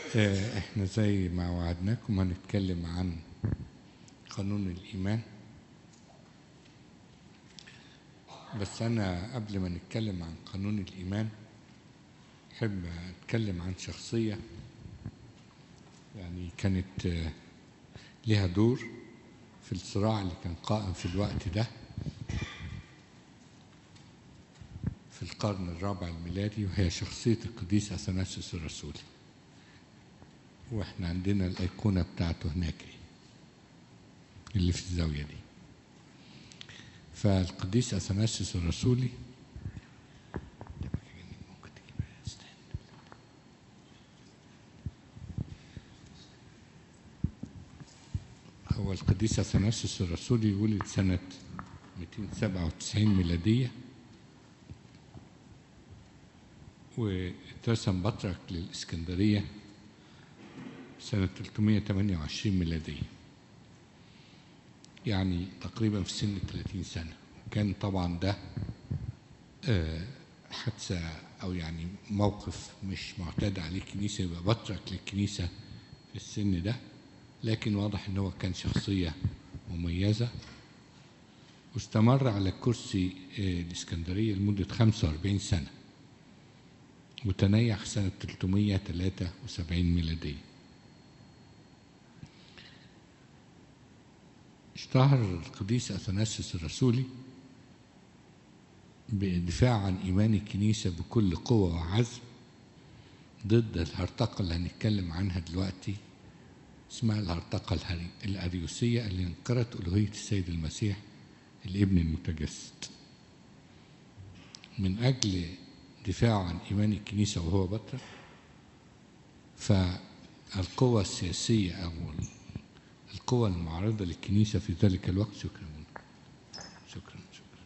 آه، احنا زي ما وعدناكم هنتكلم عن قانون الإيمان بس أنا قبل ما نتكلم عن قانون الإيمان أحب أتكلم عن شخصية يعني كانت آه، لها دور في الصراع اللي كان قائم في الوقت ده في القرن الرابع الميلادي وهي شخصية القديس أثناسيوس الرسولي واحنا عندنا الأيقونة بتاعته هناك اهي، اللي في الزاوية دي فالقديس أثناسيوس الرسولي ممكن تجيبها ستاند. هو القديس أثناسيوس الرسولي ولد سنة 297 ميلادية واترسم بطرك للإسكندرية سنة 328 ميلادية يعني تقريبا في سن 30 سنة كان طبعا ده آه، حادثة أو يعني موقف مش معتاد عليه الكنيسة يبقى بطرك للكنيسة في السن ده لكن واضح إن هو كان شخصية مميزة واستمر على كرسي آه، الإسكندرية لمدة 45 سنة وتنيح سنة 373 ميلادية اشتهر القديس أثناسيوس الرسولي بالدفاع عن إيمان الكنيسة بكل قوة وعزم ضد الهرطقة اللي هنتكلم عنها دلوقتي اسمها الهرطقة الهري- الأريوسية اللي انكرت ألوهية السيد المسيح الابن المتجسد من أجل دفاعه عن إيمان الكنيسة وهو بطرك فالقوى السياسية أو القوى المعارضة للكنيسة في ذلك الوقت شكرا شكرا شكرا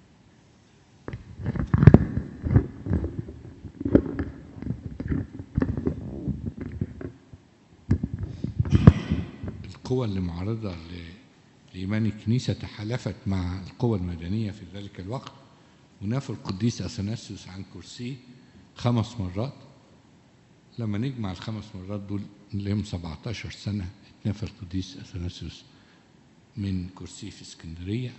القوى اللي معارضة ل- لإيمان الكنيسة تحالفت مع القوى المدنية في ذلك الوقت ونافى القديس أثناسيوس عن كرسيه خمس مرات لما نجمع الخمس مرات دول اللي هم 17 سنة اتنفى القديس أثناسيوس من كرسيه في اسكندرية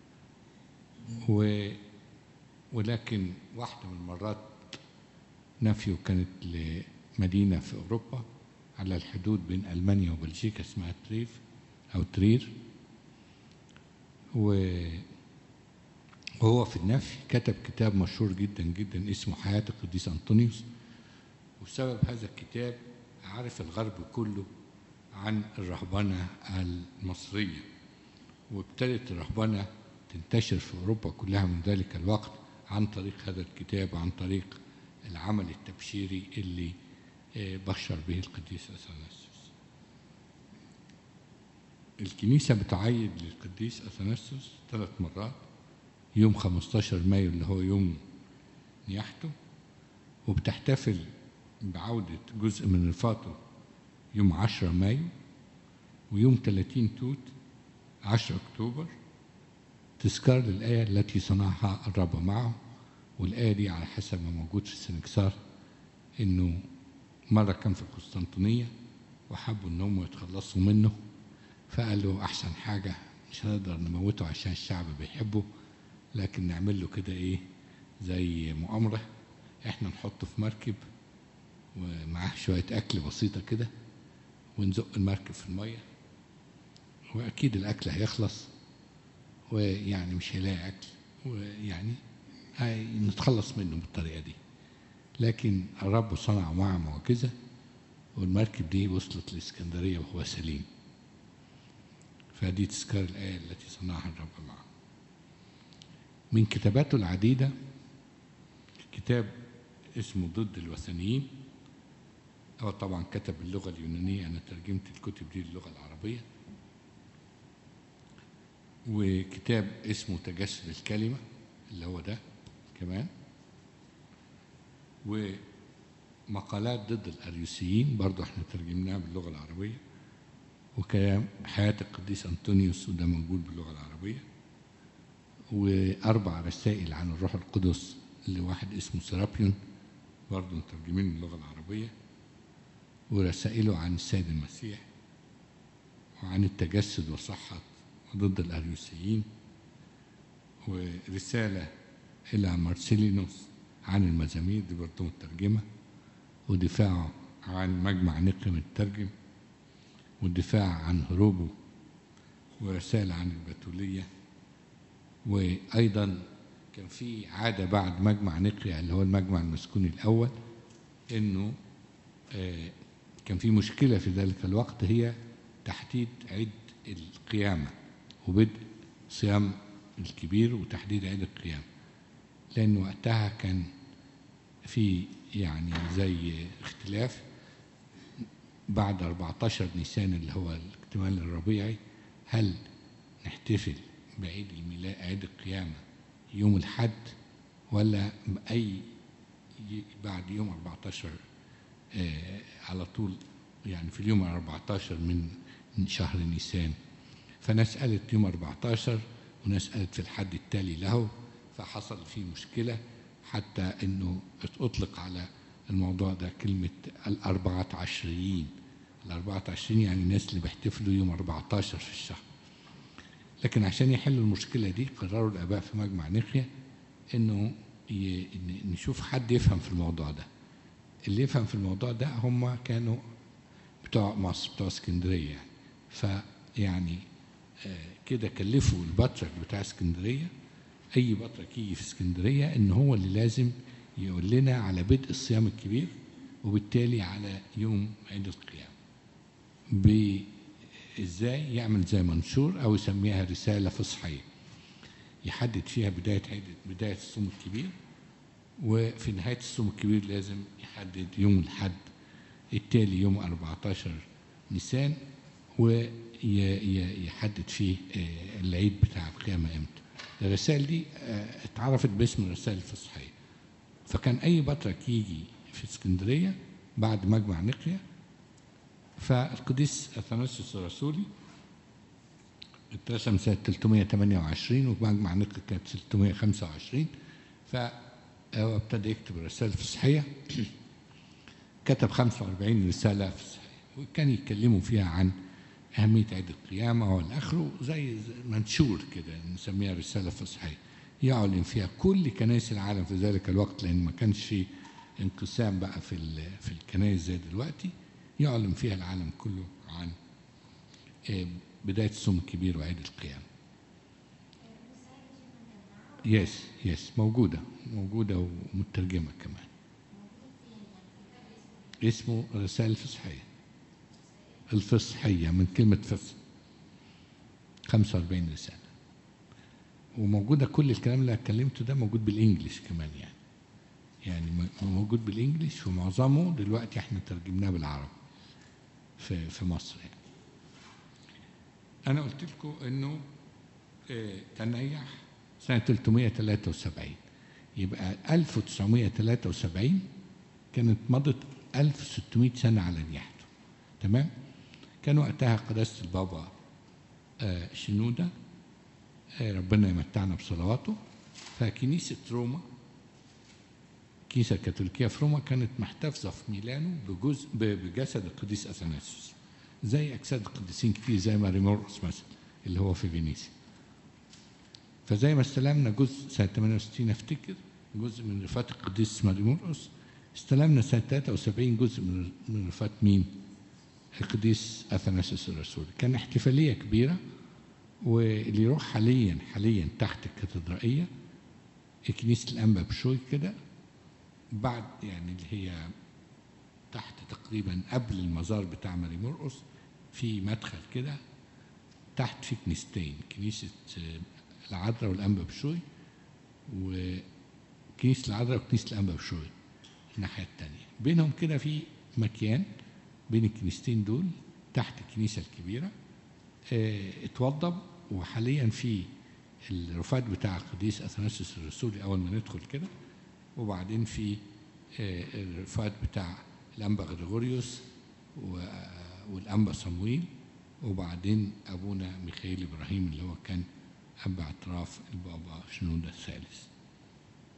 و ولكن واحدة من المرات نفيه كانت لمدينة في أوروبا على الحدود بين ألمانيا وبلجيكا اسمها تريف أو ترير و وهو في النفي كتب كتاب مشهور جدا جدا اسمه حياة القديس أنطونيوس وبسبب هذا الكتاب عرف الغرب كله عن الرهبنة المصرية وابتدت الرهبنة تنتشر في أوروبا كلها من ذلك الوقت عن طريق هذا الكتاب وعن طريق العمل التبشيري اللي آه، بشر به القديس أثناسيوس الكنيسة بتعيد للقديس أثناسيوس ثلاث مرات يوم 15 مايو اللي هو يوم نياحته وبتحتفل بعودة جزء من رفاته يوم 10 مايو ويوم 30 توت 10 أكتوبر تذكار للآية التي صنعها الرب معه والآية دي على حسب ما موجود في السنكسار إنه مرة كان في القسطنطينية وحبوا إن هم يتخلصوا منه فقالوا أحسن حاجة مش هنقدر نموته عشان الشعب بيحبه لكن نعمل له كده إيه زي مؤامرة إحنا نحطه في مركب ومعاه شوية أكل بسيطة كده ونزق المركب في المية وأكيد الأكل هيخلص ويعني مش هيلاقي أكل ويعني هي- نتخلص منه بالطريقة دي لكن الرب صنع معه معجزة والمركب دي وصلت لإسكندرية وهو سليم فدي تذكار الآية التي صنعها الرب معه من كتاباته العديدة كتاب اسمه ضد الوثنيين هو طبعا كتب اللغة اليونانية أنا ترجمت الكتب دي للغة العربية وكتاب اسمه تجسد الكلمة اللي هو ده كمان ومقالات ضد الأريوسيين برضو احنا ترجمناها باللغة العربية وكلام حياة القديس أنطونيوس وده موجود باللغة العربية وأربع رسائل عن الروح القدس لواحد اسمه سرابيون برضه مترجمين من اللغة العربية ورسائله عن السيد المسيح وعن التجسد وصحة ضد الأريوسيين ورسالة إلى مارسيلينوس عن المزامير دي برضه مترجمة ودفاعه عن مجمع نقم الترجم والدفاع عن هروبه ورسالة عن البتولية وأيضا كان في عادة بعد مجمع نقيا اللي هو المجمع المسكوني الأول إنه آه كان في مشكلة في ذلك الوقت هي تحديد عيد القيامة وبدء صيام الكبير وتحديد عيد القيامة لأن وقتها كان في يعني زي اختلاف بعد 14 نيسان اللي هو الاكتمال الربيعي هل نحتفل بعيد الميلاد عيد القيامة يوم الحد ولا أي بعد يوم 14 آه على طول يعني في اليوم 14 من شهر نيسان فناس قالت يوم 14 وناس قالت في الحد التالي له فحصل فيه مشكلة حتى انه اطلق على الموضوع ده كلمة الأربعة عشريين الأربعة عشرين يعني الناس اللي بيحتفلوا يوم 14 في الشهر لكن عشان يحلوا المشكلة دي قرروا الآباء في مجمع نخية إنه ي... نشوف حد يفهم في الموضوع ده اللي يفهم في الموضوع ده هم كانوا بتوع مصر بتوع اسكندرية يعني فيعني آه كده كلفوا البطرك بتاع اسكندرية أي بطرك يجي في اسكندرية إن هو اللي لازم يقول لنا على بدء الصيام الكبير وبالتالي على يوم عيد القيامة ازاي يعمل زي منشور او يسميها رساله فصحيه يحدد فيها بدايه عيد بدايه الصوم الكبير وفي نهايه الصوم الكبير لازم يحدد يوم الحد التالي يوم 14 نيسان ويحدد فيه العيد بتاع القيامه امتى الرسائل دي اتعرفت باسم الرسائل الفصحيه فكان اي بطرك يجي في اسكندريه بعد مجمع نقيه فالقديس اثناسيوس الرسولي اترسم سنة 328 ومجمع نقل كانت 625 فهو ابتدى يكتب الرسائل الفصحية كتب 45 رسالة فصحية وكان يتكلموا فيها عن أهمية عيد القيامة والآخره زي منشور كده نسميها رسالة فصحية يعلن فيها كل كنائس العالم في ذلك الوقت لأن ما كانش في انقسام بقى في في الكنائس زي دلوقتي يعلن فيها العالم كله عن بداية الصوم الكبير وعيد القيامة يس يس موجودة موجودة ومترجمة كمان اسمه رسائل الفصحية الفصحية من كلمة فصح 45 رسالة وموجودة كل الكلام اللي اتكلمته ده موجود بالإنجليش كمان يعني يعني موجود بالإنجليش ومعظمه دلوقتي احنا ترجمناه بالعربي في في مصر يعني. أنا قلت لكم إنه اه تنيح سنة 373 يبقى 1973 كانت مضت 1600 سنة على نياحته تمام؟ كان وقتها قداسة البابا اه شنودة اه ربنا يمتعنا بصلواته فكنيسة روما الكنيسة الكاثوليكية في روما كانت محتفظة في ميلانو بجزء بجسد القديس أثناسيوس زي أجساد القديسين كتير زي ماريمورس مثلا اللي هو في فينيسيا فزي ما استلمنا جزء سنة 68 أفتكر جزء من رفات القديس ماريمورس استلمنا سنة 73 جزء من رفات مين؟ القديس أثناسيوس الرسول كان احتفالية كبيرة واللي يروح حاليا حاليا تحت الكاتدرائية كنيسة الأنبا بشوي كده بعد يعني اللي هي تحت تقريبا قبل المزار بتاع ماري مرقص في مدخل كده تحت في كنيستين كنيسة العذراء والأنبا بشوي وكنيسة العذراء وكنيسة الأنبا بشوي الناحية التانية بينهم كده في مكان بين الكنيستين دول تحت الكنيسة الكبيرة اه اتوضب وحاليا في الرفات بتاع القديس أثناسيوس الرسولي أول ما ندخل كده وبعدين في الرفات بتاع الأنبا غريغوريوس والأنبا صمويل وبعدين أبونا ميخائيل إبراهيم اللي هو كان أب اعتراف البابا شنودة الثالث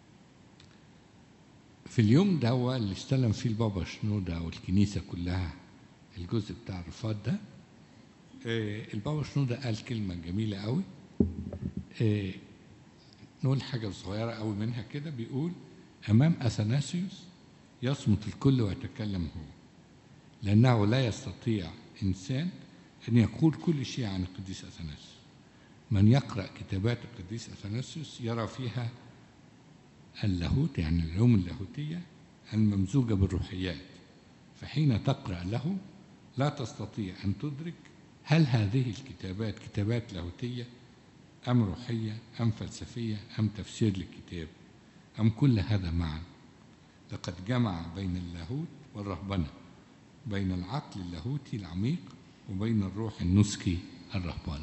في اليوم ده هو اللي استلم فيه البابا شنودة والكنيسة كلها الجزء بتاع الرفات ده آه، البابا شنودة قال كلمة جميلة قوي آه، نقول حاجة صغيرة قوي منها كده بيقول أمام أثناسيوس يصمت الكل ويتكلم هو لأنه لا يستطيع إنسان أن يقول كل شيء عن القديس أثناسيوس من يقرأ كتابات القديس أثناسيوس يرى فيها اللاهوت يعني العلوم اللاهوتية الممزوجة بالروحيات فحين تقرأ له لا تستطيع أن تدرك هل هذه الكتابات كتابات لاهوتية أم روحية أم فلسفية أم تفسير للكتاب أم كل هذا معا لقد جمع بين اللاهوت والرهبنة بين العقل اللاهوتي العميق وبين الروح النسكي الرهباني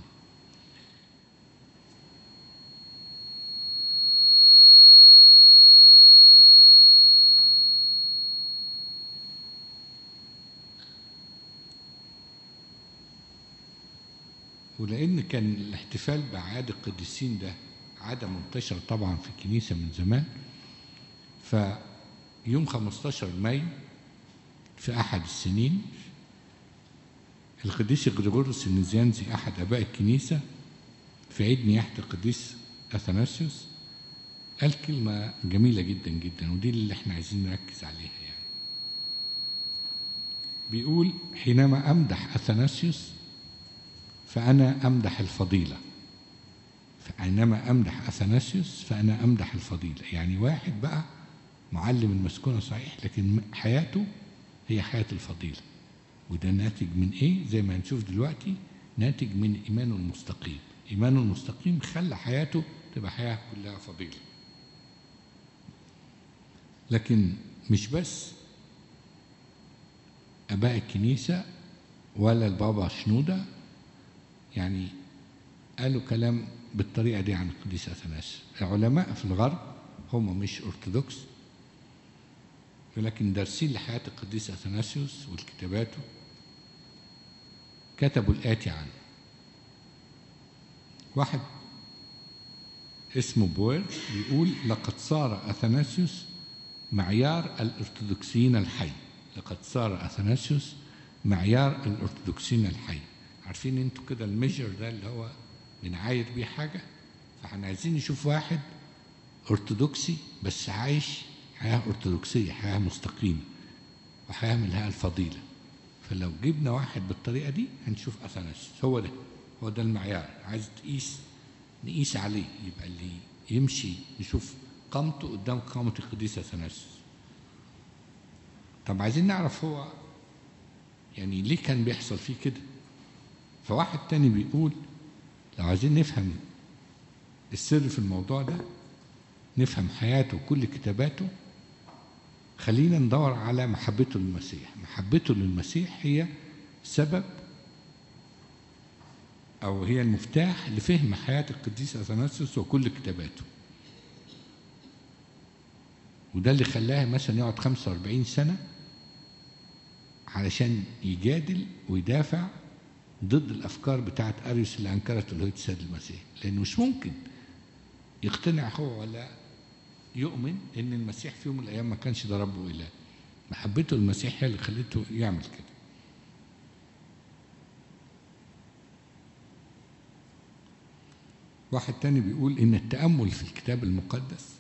ولأن كان الاحتفال بأعياد القديسين ده عادة منتشرة طبعا في الكنيسة من زمان فيوم 15 مايو في أحد السنين القديس غريغوريوس النزيانزي أحد آباء الكنيسة في عيد نياحة القديس أثناسيوس قال كلمة جميلة جدا جدا ودي اللي احنا عايزين نركز عليها يعني بيقول حينما أمدح أثناسيوس فأنا أمدح الفضيلة فأينما أمدح أثناسيوس فأنا أمدح الفضيلة يعني واحد بقى معلم المسكونة صحيح لكن حياته هي حياة الفضيلة وده ناتج من إيه زي ما هنشوف دلوقتي ناتج من إيمانه المستقيم إيمانه المستقيم خلى حياته تبقى حياة كلها فضيلة لكن مش بس أباء الكنيسة ولا البابا شنودة يعني قالوا كلام بالطريقة دي عن القديس أثناس العلماء في الغرب هم مش أرثوذكس ولكن دارسين لحياة القديس أثناسيوس والكتاباته كتبوا الآتي عنه واحد اسمه بوير بيقول لقد صار أثناسيوس معيار الأرثوذكسيين الحي لقد صار أثناسيوس معيار الأرثوذكسيين الحي عارفين انتوا كده الميجر ده اللي هو بنعاير بيه حاجة فاحنا عايزين نشوف واحد أرثوذكسي بس عايش حياة أرثوذكسية حياة مستقيمة وحياة ملها الفضيلة فلو جبنا واحد بالطريقة دي هنشوف أثناسيوس هو ده هو ده المعيار عايز تقيس نقيس عليه يبقى اللي يمشي نشوف قامته قدام قامة القديس أثناسيوس طب عايزين نعرف هو يعني ليه كان بيحصل فيه كده فواحد تاني بيقول لو عايزين نفهم السر في الموضوع ده نفهم حياته وكل كتاباته خلينا ندور على محبته للمسيح محبته للمسيح هي سبب أو هي المفتاح لفهم حياة القديس أثناسيوس وكل كتاباته وده اللي خلاه مثلا يقعد 45 سنة علشان يجادل ويدافع ضد الافكار بتاعت اريوس اللي انكرت الوهيه السيد المسيح لانه مش ممكن يقتنع هو ولا يؤمن ان المسيح في يوم من الايام ما كانش ده رب واله محبته للمسيح هي اللي خلته يعمل كده واحد تاني بيقول ان التامل في الكتاب المقدس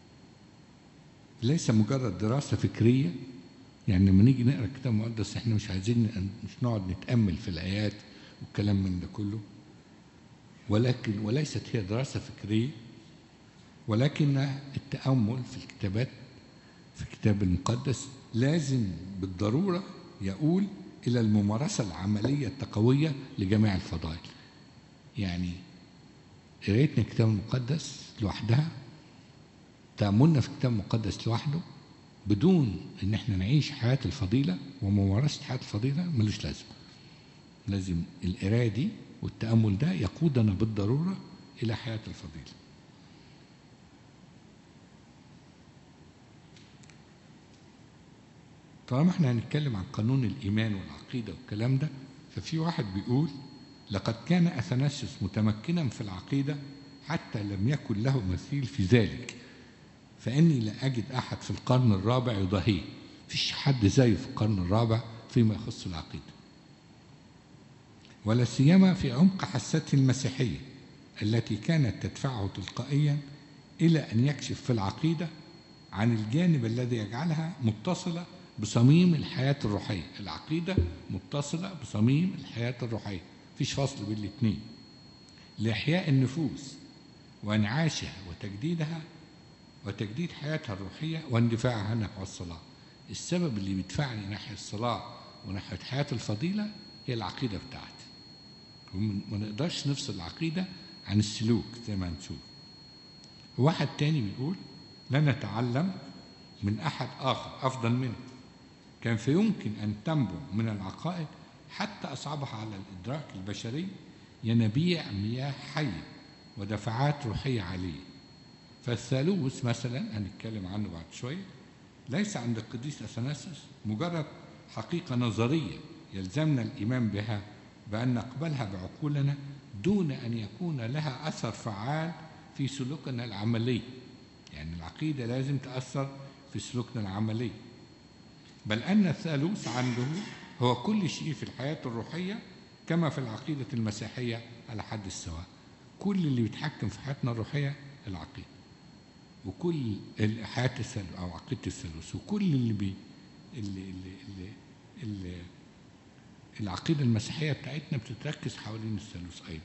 ليس مجرد دراسه فكريه يعني لما نيجي نقرا الكتاب المقدس احنا مش عايزين مش نقعد نتامل في الايات والكلام من ده كله ولكن وليست هي دراسه فكريه ولكن التامل في الكتابات في الكتاب المقدس لازم بالضروره يقول الى الممارسه العمليه التقويه لجميع الفضائل يعني قرايتنا الكتاب المقدس لوحدها تاملنا في الكتاب المقدس لوحده بدون ان احنا نعيش حياه الفضيله وممارسه حياه الفضيله ملوش لازمه لازم القرايه دي والتامل ده يقودنا بالضروره الى حياه الفضيله طالما احنا هنتكلم عن قانون الايمان والعقيده والكلام ده ففي واحد بيقول لقد كان اثناسيوس متمكنا في العقيده حتى لم يكن له مثيل في ذلك فاني لا اجد احد في القرن الرابع يضاهيه فيش حد زيه في القرن الرابع فيما يخص العقيده ولا سيما في عمق حسته المسيحية التي كانت تدفعه تلقائيا إلى أن يكشف في العقيدة عن الجانب الذي يجعلها متصلة بصميم الحياة الروحية العقيدة متصلة بصميم الحياة الروحية مفيش فصل بين الاثنين لإحياء النفوس وانعاشها وتجديدها وتجديد حياتها الروحية واندفاعها نحو الصلاة السبب اللي بيدفعني ناحية الصلاة وناحية حياة الفضيلة هي العقيدة بتاعتي وما نقدرش نفصل العقيدة عن السلوك زي ما هنشوف واحد تاني بيقول لا نتعلم من أحد آخر أفضل منه كان فيمكن أن تنبع من العقائد حتى أصعبها على الإدراك البشري ينابيع مياه حية ودفعات روحية عالية فالثالوث مثلا هنتكلم عنه بعد شوية ليس عند القديس أثناسيوس مجرد حقيقة نظرية يلزمنا الإيمان بها بأن نقبلها بعقولنا دون أن يكون لها أثر فعال في سلوكنا العملي يعني العقيدة لازم تأثر في سلوكنا العملي بل أن الثالوث عنده هو كل شيء في الحياة الروحية كما في العقيدة المسيحية على حد السواء كل اللي بيتحكم في حياتنا الروحية العقيدة وكل حياة الثالوث أو عقيدة الثالوث وكل اللي بي اللي اللي اللي, اللي العقيدة المسيحية بتاعتنا بتتركز حوالين الثالوث أيضا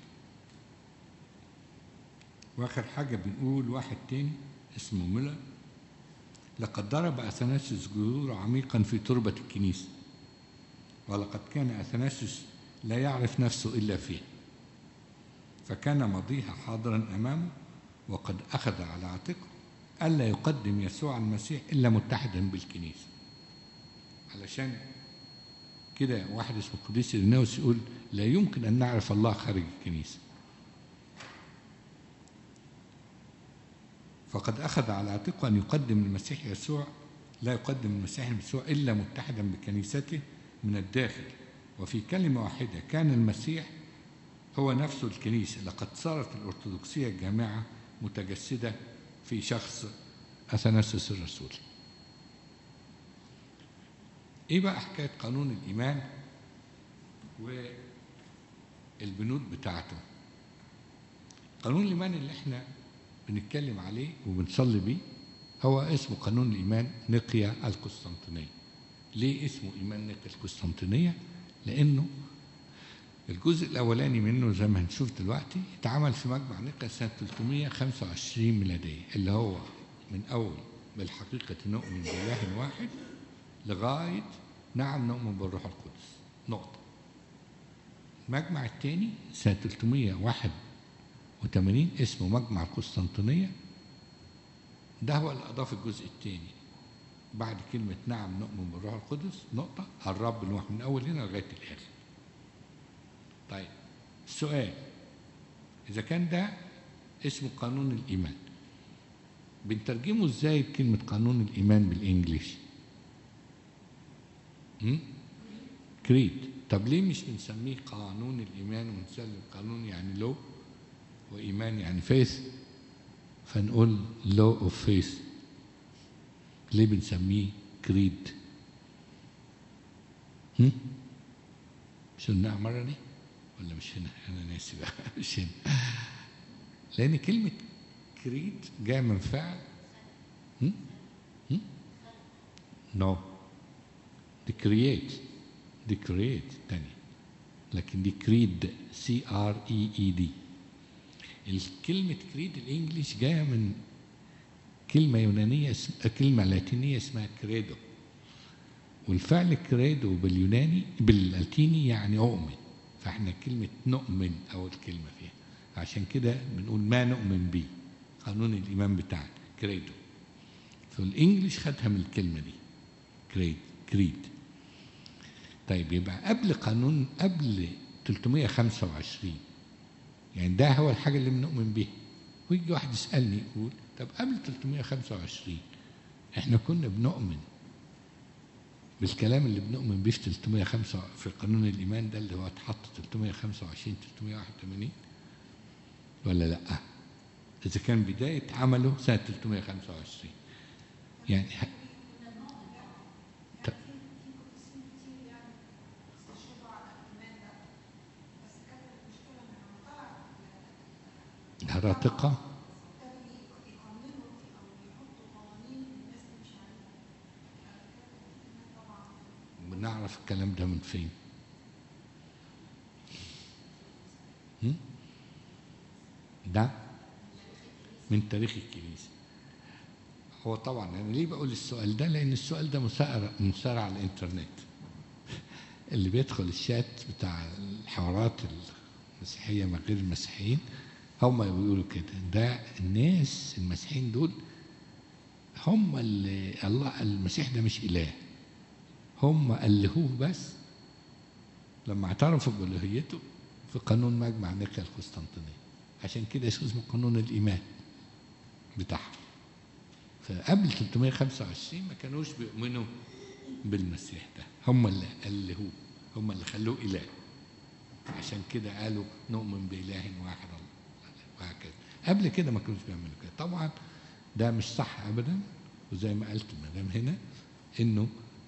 واخر حاجة بنقول واحد تاني اسمه ميلر لقد ضرب أثناسيوس جذور عميقا في تربة الكنيسة ولقد كان أثناسيوس لا يعرف نفسه إلا فيه فكان ماضيها حاضرا أمامه وقد أخذ على عاتقه ألا يقدم يسوع المسيح إلا متحدا بالكنيسة علشان كده واحد اسمه قديس إرناوس يقول لا يمكن أن نعرف الله خارج الكنيسة فقد أخذ على عاتقه أن يقدم المسيح يسوع لا يقدم المسيح يسوع إلا متحدا بكنيسته من الداخل وفي كلمة واحدة كان المسيح هو نفسه الكنيسة لقد صارت الأرثوذكسية الجامعة متجسدة في شخص أثناسيوس الرسول إيه بقى حكاية قانون الإيمان والبنود بتاعته قانون الإيمان اللي احنا بنتكلم عليه وبنصلي بيه هو اسمه قانون الإيمان نقيا القسطنطينية ليه اسمه إيمان نقيا القسطنطينية لأنه الجزء الأولاني منه زي ما هنشوف دلوقتي اتعمل في مجمع نقيا سنة 325 ميلادية اللي هو من أول بالحقيقة نؤمن بإله واحد لغاية نعم نؤمن بالروح القدس نقطة المجمع الثاني سنة 381 اسمه مجمع القسطنطينية ده هو اللي أضاف الجزء الثاني بعد كلمة نعم نؤمن بالروح القدس نقطة الرب نوح من أول هنا لغاية الآخر طيب السؤال إذا كان ده اسمه قانون الإيمان بنترجمه إزاي كلمة قانون الإيمان بالإنجليش كريد طب ليه مش بنسميه قانون الإيمان ونسلم قانون يعني لو وإيمان يعني فيث فنقول لو اوف فيث ليه بنسميه كريد هم؟ مش قلناها مرة دي ولا مش هنا أنا ناسي بقى مش هنا لأن كلمة كريد جاية من فعل هم؟ هم؟ نو دي كرييت دي كرييت تاني لكن دي كريد سي ار اي اي دي الكلمة كريد الانجليش جاية من كلمة يونانية اسم... كلمة لاتينية اسمها كريدو والفعل كريدو باليوناني باللاتيني يعني أؤمن فاحنا كلمة نؤمن أول كلمة فيها عشان كده بنقول ما نؤمن به قانون الإيمان بتاعنا كريدو فالإنجليش خدها من الكلمة دي كريد كريد طيب يبقى قبل قانون قبل 325 يعني ده هو الحاجة اللي بنؤمن بيها ويجي واحد يسألني يقول طب قبل 325 احنا كنا بنؤمن بالكلام اللي بنؤمن بيه في 305 في قانون الإيمان ده اللي هو اتحط 325 381 ولا لأ؟ إذا كان بداية عمله سنة 325 يعني الهراطقة بنعرف الكلام ده من فين هم؟ ده من تاريخ الكنيسة هو طبعا أنا ليه بقول السؤال ده لأن السؤال ده مسار مسار على الإنترنت اللي بيدخل الشات بتاع الحوارات المسيحية مع غير المسيحيين هم اللي بيقولوا كده ده الناس المسيحيين دول هم اللي الله المسيح ده مش إله هم ألهوه بس لما اعترفوا بألوهيته في قانون مجمع نيقيا القسطنطينية عشان كده اسمه قانون الإيمان بتاعهم فقبل 325 ما كانوش بيؤمنوا بالمسيح ده هم اللي ألهوه هم اللي خلوه إله عشان كده قالوا نؤمن بإله واحد وهكذا قبل كده ما كانوش بيعملوا كده طبعا ده مش صح أبدا وزي ما قلت المدام هنا إنه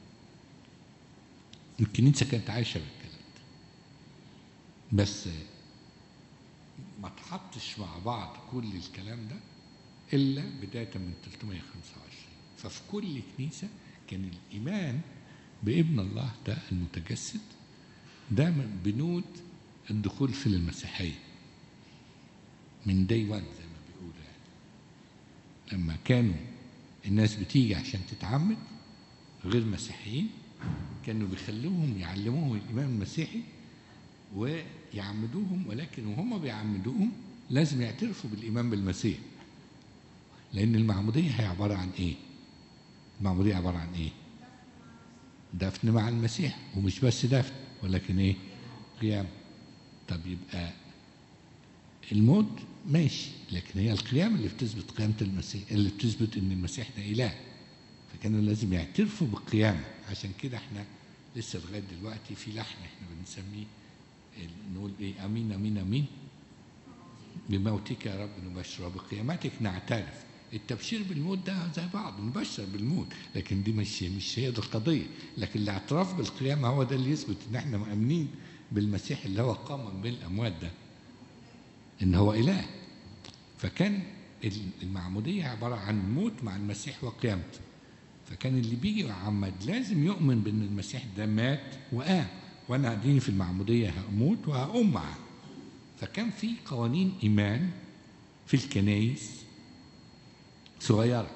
الكنيسة كانت عايشة بالكلام ده بس ما تحطش مع بعض كل الكلام ده إلا بداية من 325 ففي كل كنيسة كان الإيمان بابن الله ده المتجسد ده من بنود الدخول في المسيحية من داي وان زي ما بيقولوا يعني لما كانوا الناس بتيجي عشان تتعمد غير مسيحيين كانوا بيخلوهم يعلموهم الإيمان المسيحي ويعمدوهم ولكن وهم بيعمدوهم لازم يعترفوا بالإيمان بالمسيح لأن المعمودية هي عبارة عن إيه؟ المعمودية عبارة عن إيه؟ دفن مع المسيح ومش بس دفن ولكن إيه؟ قيام طب يبقى الموت ماشي لكن هي القيام اللي بتثبت قيامة المسيح اللي بتثبت إن المسيح ده إله فكانوا لازم يعترفوا بالقيامة عشان كده احنا لسه لغاية دلوقتي في لحن احنا بنسميه نقول ايه امين امين امين بموتك يا رب نبشر وبقيامتك نعترف التبشير بالموت ده زي بعض نبشر بالموت لكن دي مش مش هي دي القضيه لكن الاعتراف بالقيامه هو ده اللي يثبت ان احنا مؤمنين بالمسيح اللي هو قام من بين الاموات ده ان هو اله فكان المعموديه عباره عن موت مع المسيح وقيامته فكان اللي بيجي يعمد لازم يؤمن بان المسيح ده مات وقام وانا اديني في المعموديه هموت وهقوم معاه فكان في قوانين ايمان في الكنايس صغيره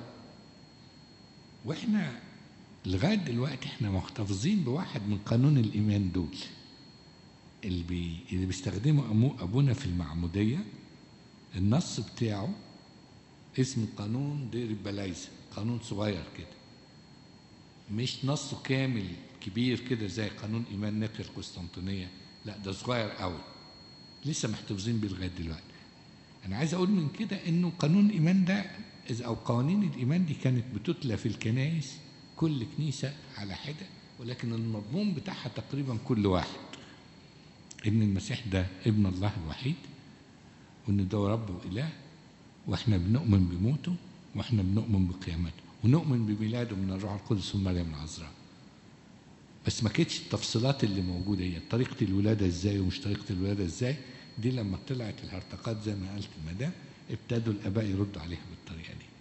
واحنا لغايه دلوقتي احنا محتفظين بواحد من قانون الايمان دول اللي بي اللي بيستخدمه أمو ابونا في المعموديه النص بتاعه اسمه قانون دير البلايزه قانون صغير كده مش نصه كامل كبير كده زي قانون ايمان نقل القسطنطينيه لا ده صغير قوي لسه محتفظين بيه لغايه دلوقتي انا عايز اقول من كده انه قانون الايمان ده او قوانين الايمان دي كانت بتتلى في الكنائس كل كنيسه على حده ولكن المضمون بتاعها تقريبا كل واحد ان المسيح ده ابن الله الوحيد وان ده رب واله واحنا بنؤمن بموته واحنا بنؤمن بقيامته ونؤمن بميلاده من الروح القدس ومريم العذراء بس ما كانتش التفصيلات اللي موجوده هي طريقه الولاده ازاي ومش طريقه الولاده ازاي دي لما طلعت الهرطقات زي ما قالت المدام ابتدوا الاباء يردوا عليها بالطريقه دي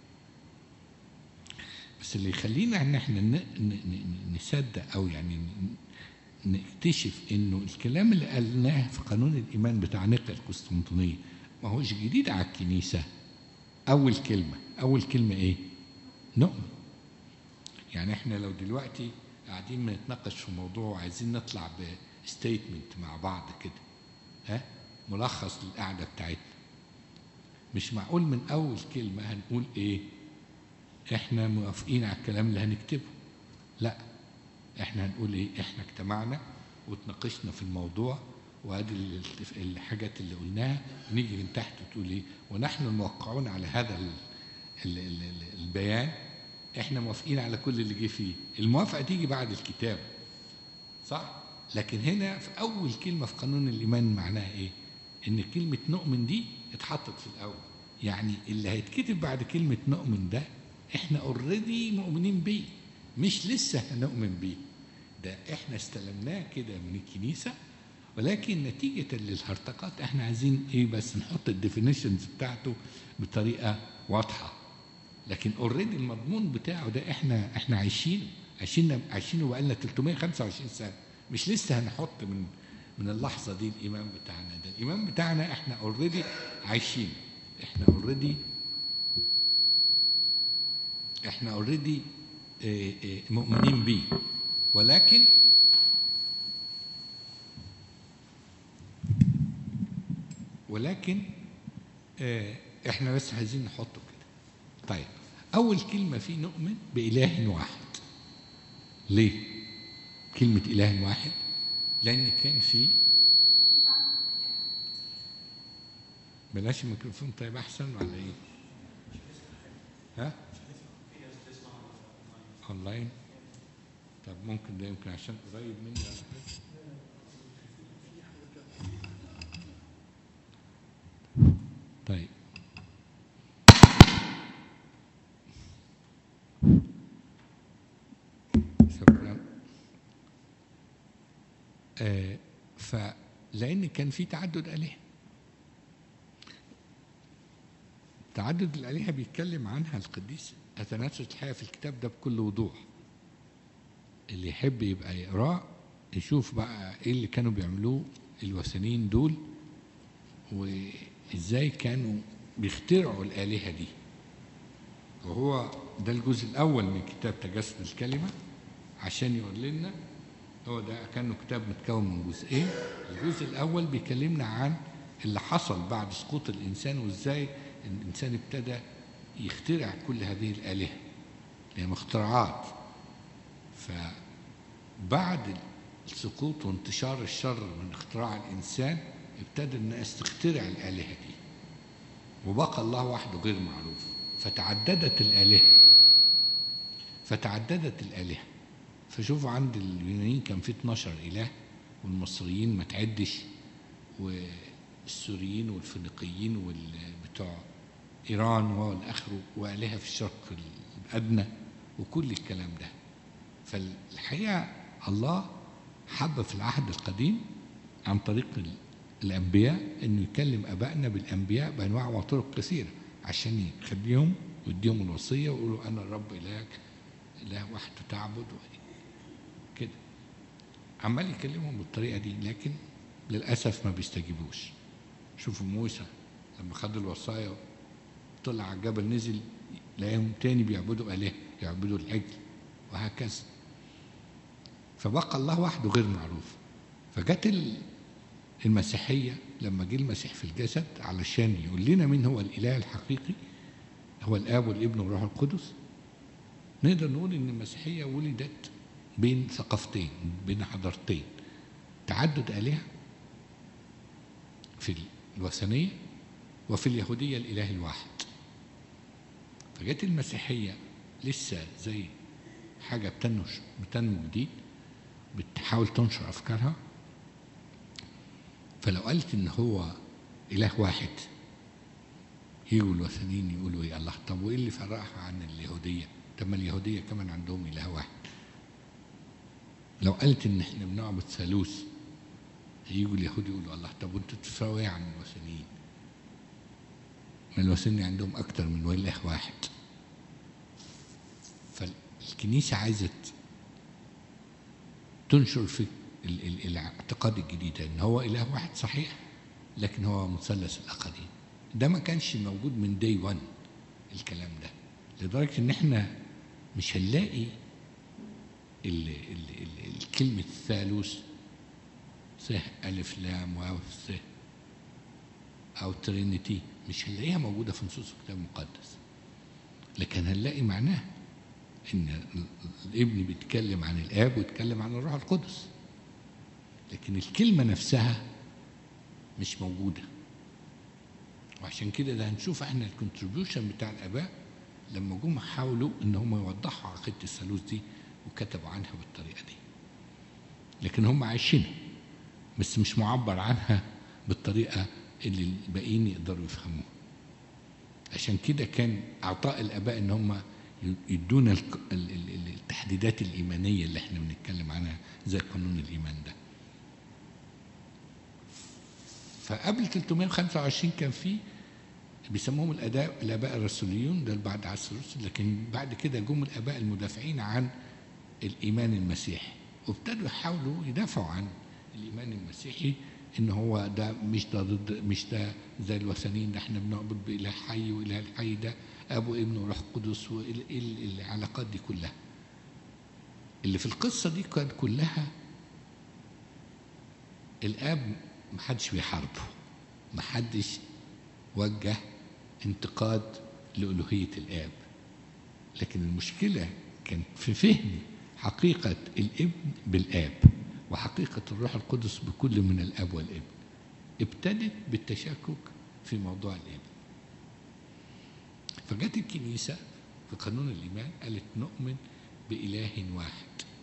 بس اللي يخلينا ان احنا نصدق او يعني نكتشف انه الكلام اللي قالناه في قانون الايمان بتاع نقل القسطنطينيه ما هوش جديد على الكنيسه اول كلمه اول كلمه ايه نؤمن يعني احنا لو دلوقتي قاعدين بنتناقش في موضوع وعايزين نطلع بستيتمنت مع بعض كده ها ملخص للقعده بتاعتنا مش معقول من اول كلمه هنقول ايه احنا موافقين على الكلام اللي هنكتبه لا احنا هنقول ايه احنا اجتمعنا وتناقشنا في الموضوع وادي الحاجات اللي قلناها ونيجي من تحت وتقول ايه ونحن الموقعون على هذا ال ال ال البيان احنا موافقين على كل اللي جه فيه الموافقه تيجي بعد الكتاب صح لكن هنا في اول كلمه في قانون الايمان معناها ايه ان كلمه نؤمن دي اتحطت في الاول يعني اللي هيتكتب بعد كلمه نؤمن ده احنا اوريدي مؤمنين بيه مش لسه هنؤمن بيه ده احنا استلمناه كده من الكنيسه ولكن نتيجة للهرطقات احنا عايزين ايه بس نحط الديفينيشنز بتاعته بطريقة واضحة لكن اوريدي المضمون بتاعه ده احنا احنا عايشين عايشين عايشينه بقالنا 325 سنة مش لسه هنحط من من اللحظة دي الإيمان بتاعنا ده الإيمان بتاعنا احنا اوريدي عايشين احنا اوريدي احنا اوريدي مؤمنين بيه ولكن ولكن آه، احنا بس عايزين نحطه كده طيب اول كلمه فيه نؤمن باله واحد ليه كلمه اله واحد لان كان في بلاش الميكروفون طيب احسن ولا ايه ها اونلاين طب ممكن ده يمكن عشان قريب مني ولا حاجه طيب شكرا آه فلان كان في تعدد الهه تعدد الالهه بيتكلم عنها القديس اثناسيوس الحقيقه في الكتاب ده بكل وضوح اللي يحب يبقى يقراه يشوف بقى ايه اللي كانوا بيعملوه الوثنيين دول وازاي كانوا بيخترعوا الآلهة دي وهو ده الجزء الأول من كتاب تجسد الكلمة عشان يقول لنا هو ده كانه كتاب متكون من جزئين الجزء الأول بيكلمنا عن اللي حصل بعد سقوط الإنسان وإزاي الإنسان ابتدى يخترع كل هذه الآلهة هي اختراعات فبعد السقوط وانتشار الشر من اختراع الإنسان ابتدى الناس تخترع الآلهة دي وبقى الله وحده غير معروف فتعددت الآلهة فتعددت الآلهة فشوفوا عند اليونانيين كان في 12 إله والمصريين ما تعدش والسوريين والفينيقيين والبتوع إيران والآخر وآلهة في الشرق الأدنى وكل الكلام ده فالحقيقة الله حب في العهد القديم عن طريق الأنبياء إنه يكلم أبائنا بالأنبياء بأنواع وطرق كثيرة عشان يخليهم ويديهم الوصية ويقولوا أنا الرب إلهك إله وحده تعبد كده عمال يكلمهم بالطريقة دي لكن للأسف ما بيستجيبوش شوفوا موسى لما خد الوصايا طلع على الجبل نزل لقاهم تاني بيعبدوا آلهة يعبدوا العجل وهكذا فبقى الله وحده غير معروف فجت المسيحية لما جه المسيح في الجسد علشان يقول لنا مين هو الإله الحقيقي هو الآب والابن والروح القدس نقدر نقول إن المسيحية ولدت بين ثقافتين بين حضارتين تعدد آلهة في الوثنية وفي اليهودية الإله الواحد فجت المسيحية لسه زي حاجة بتنمو بتنمو جديد بتحاول تنشر أفكارها فلو قالت إن هو إله واحد يجوا الوثنيين يقولوا إيه الله طب وإيه اللي فرقها عن اليهودية؟ طب ما اليهودية كمان عندهم إله واحد لو قالت إن إحنا بنعبد ثالوث يجوا اليهود يقولوا الله طب وأنتوا تفرقوا إيه عن الوثنيين؟ ما الوثنيين عندهم أكتر من إله واحد فالكنيسة عايزة تنشر في ال- ال- الاعتقاد الجديد ان هو اله واحد صحيح لكن هو مثلث الاقاليم ده ما كانش موجود من داي 1 الكلام ده لدرجه ان احنا مش هنلاقي ال- ال- ال- الكلمه الثالوث س الف لام واو س او ترينيتي مش هنلاقيها موجوده في نصوص الكتاب المقدس لكن هنلاقي معناها ان الابن بيتكلم عن الاب ويتكلم عن الروح القدس لكن الكلمه نفسها مش موجوده وعشان كده ده هنشوف احنا الكونتريبيوشن بتاع الاباء لما جم حاولوا ان هم يوضحوا عقيده الثالوث دي وكتبوا عنها بالطريقه دي لكن هم عايشينها بس مش معبر عنها بالطريقه اللي الباقيين يقدروا يفهموها عشان كده كان اعطاء الاباء ان هم يدونا الك- ال- ال- ال- التحديدات الايمانيه اللي احنا بنتكلم عنها زي قانون الايمان ده فقبل 325 كان في بيسموهم الاداء الاباء الرسوليون ده بعد عصر الرسل لكن بعد كده جم الاباء المدافعين عن الايمان المسيحي وابتدوا يحاولوا يدافعوا عن الايمان المسيحي ان هو ده مش ده ضد مش ده زي الوثنيين ده احنا بنعبد باله حي واله الحي ده ابو ابن وروح قدس والعلاقات دي كلها اللي في القصه دي كانت كلها الاب محدش بيحاربه محدش وجه انتقاد لألوهية الآب لكن المشكلة كانت في فهم حقيقة الابن بالآب وحقيقة الروح القدس بكل من الآب والابن ابتدت بالتشكك في موضوع الابن فجت الكنيسة في قانون الإيمان قالت نؤمن بإله واحد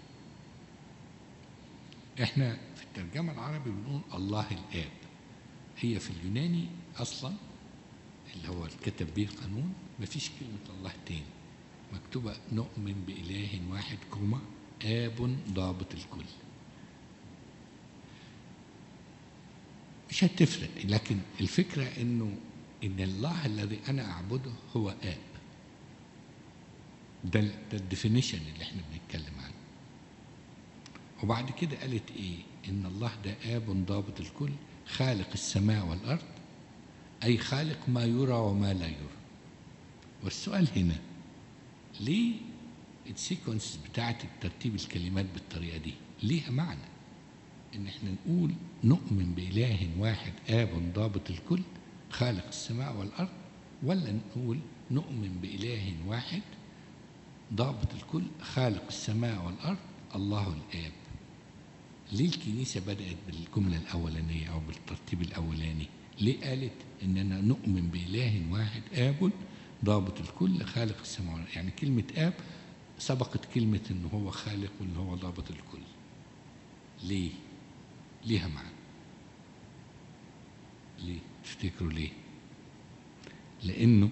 احنا في الترجمة العربي بنقول الله الآب هي في اليوناني أصلا اللي هو الكتب به القانون مفيش كلمة الله تاني مكتوبة نؤمن بإله واحد كوما آب ضابط الكل مش هتفرق لكن الفكرة إنه إن الله الذي أنا أعبده هو آب ده ده الديفينيشن اللي احنا بنتكلم عنه وبعد كده قالت ايه ان الله ده اب ضابط الكل خالق السماء والارض اي خالق ما يرى وما لا يرى والسؤال هنا ليه السيكونس بتاعت ترتيب الكلمات بالطريقه دي ليها معنى ان احنا نقول نؤمن باله واحد اب ضابط الكل خالق السماء والارض ولا نقول نؤمن باله واحد ضابط الكل خالق السماء والارض الله الاب ليه الكنيسة بدأت بالجملة الأولانية أو بالترتيب الأولاني ليه قالت إننا نؤمن بإله واحد آب ضابط الكل خالق السماوات يعني كلمة آب سبقت كلمة إن هو خالق وإن هو ضابط الكل ليه ليها معنى ليه تفتكروا ليه لأنه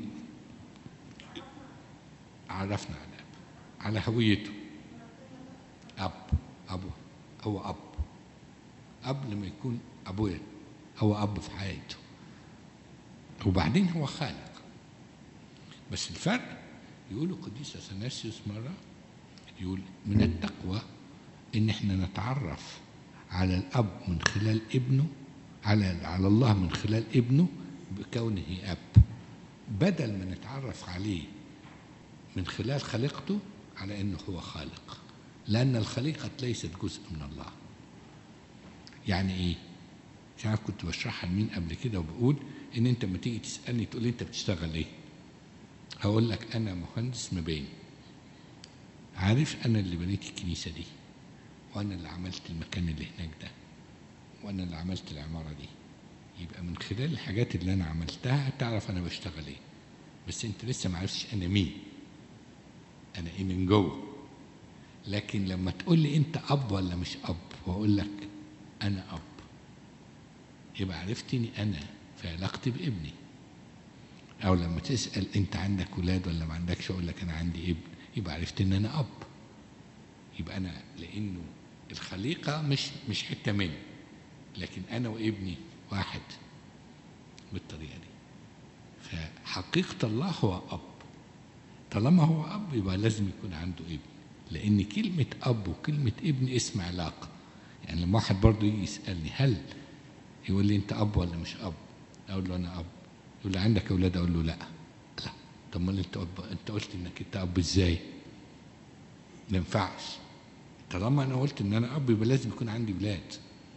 عرفنا على أب على هويته أب أبو هو أب أب لما يكون أبويا هو أب في حياته وبعدين هو خالق بس الفرق يقولوا قديس أثناسيوس مرة يقول من التقوى إن إحنا نتعرف على الأب من خلال ابنه على على الله من خلال ابنه بكونه أب بدل ما نتعرف عليه من خلال خليقته على إنه هو خالق لأن الخليقة ليست جزء من الله يعني إيه؟ مش عارف كنت بشرحها لمين قبل كده وبقول إن أنت لما تيجي تسألني تقول لي أنت بتشتغل إيه؟ هقول لك أنا مهندس مباني عارف أنا اللي بنيت الكنيسة دي وأنا اللي عملت المكان اللي هناك ده وأنا اللي عملت العمارة دي يبقى من خلال الحاجات اللي أنا عملتها تعرف أنا بشتغل إيه بس أنت لسه ما عرفتش أنا مين أنا إيه من جوه لكن لما تقول لي انت اب ولا مش اب واقول لك انا اب يبقى عرفتني انا في علاقتي بابني او لما تسال انت عندك ولاد ولا ما عندكش اقول لك انا عندي ابن يبقى عرفت ان انا اب يبقى انا لانه الخليقه مش مش حته مني لكن انا وابني واحد بالطريقه دي فحقيقه الله هو اب طالما هو اب يبقى لازم يكون عنده ابن لأن كلمة أب وكلمة ابن اسم علاقة يعني لما واحد برضه يجي يسألني هل يقول لي أنت أب ولا مش أب؟ أقول له أنا أب يقول لي عندك أولاد أقول له لا لا طب ما أنت أب أنت قلت إنك أنت أب إزاي؟ ما ينفعش طالما أنا قلت إن أنا أب يبقى لازم يكون عندي أولاد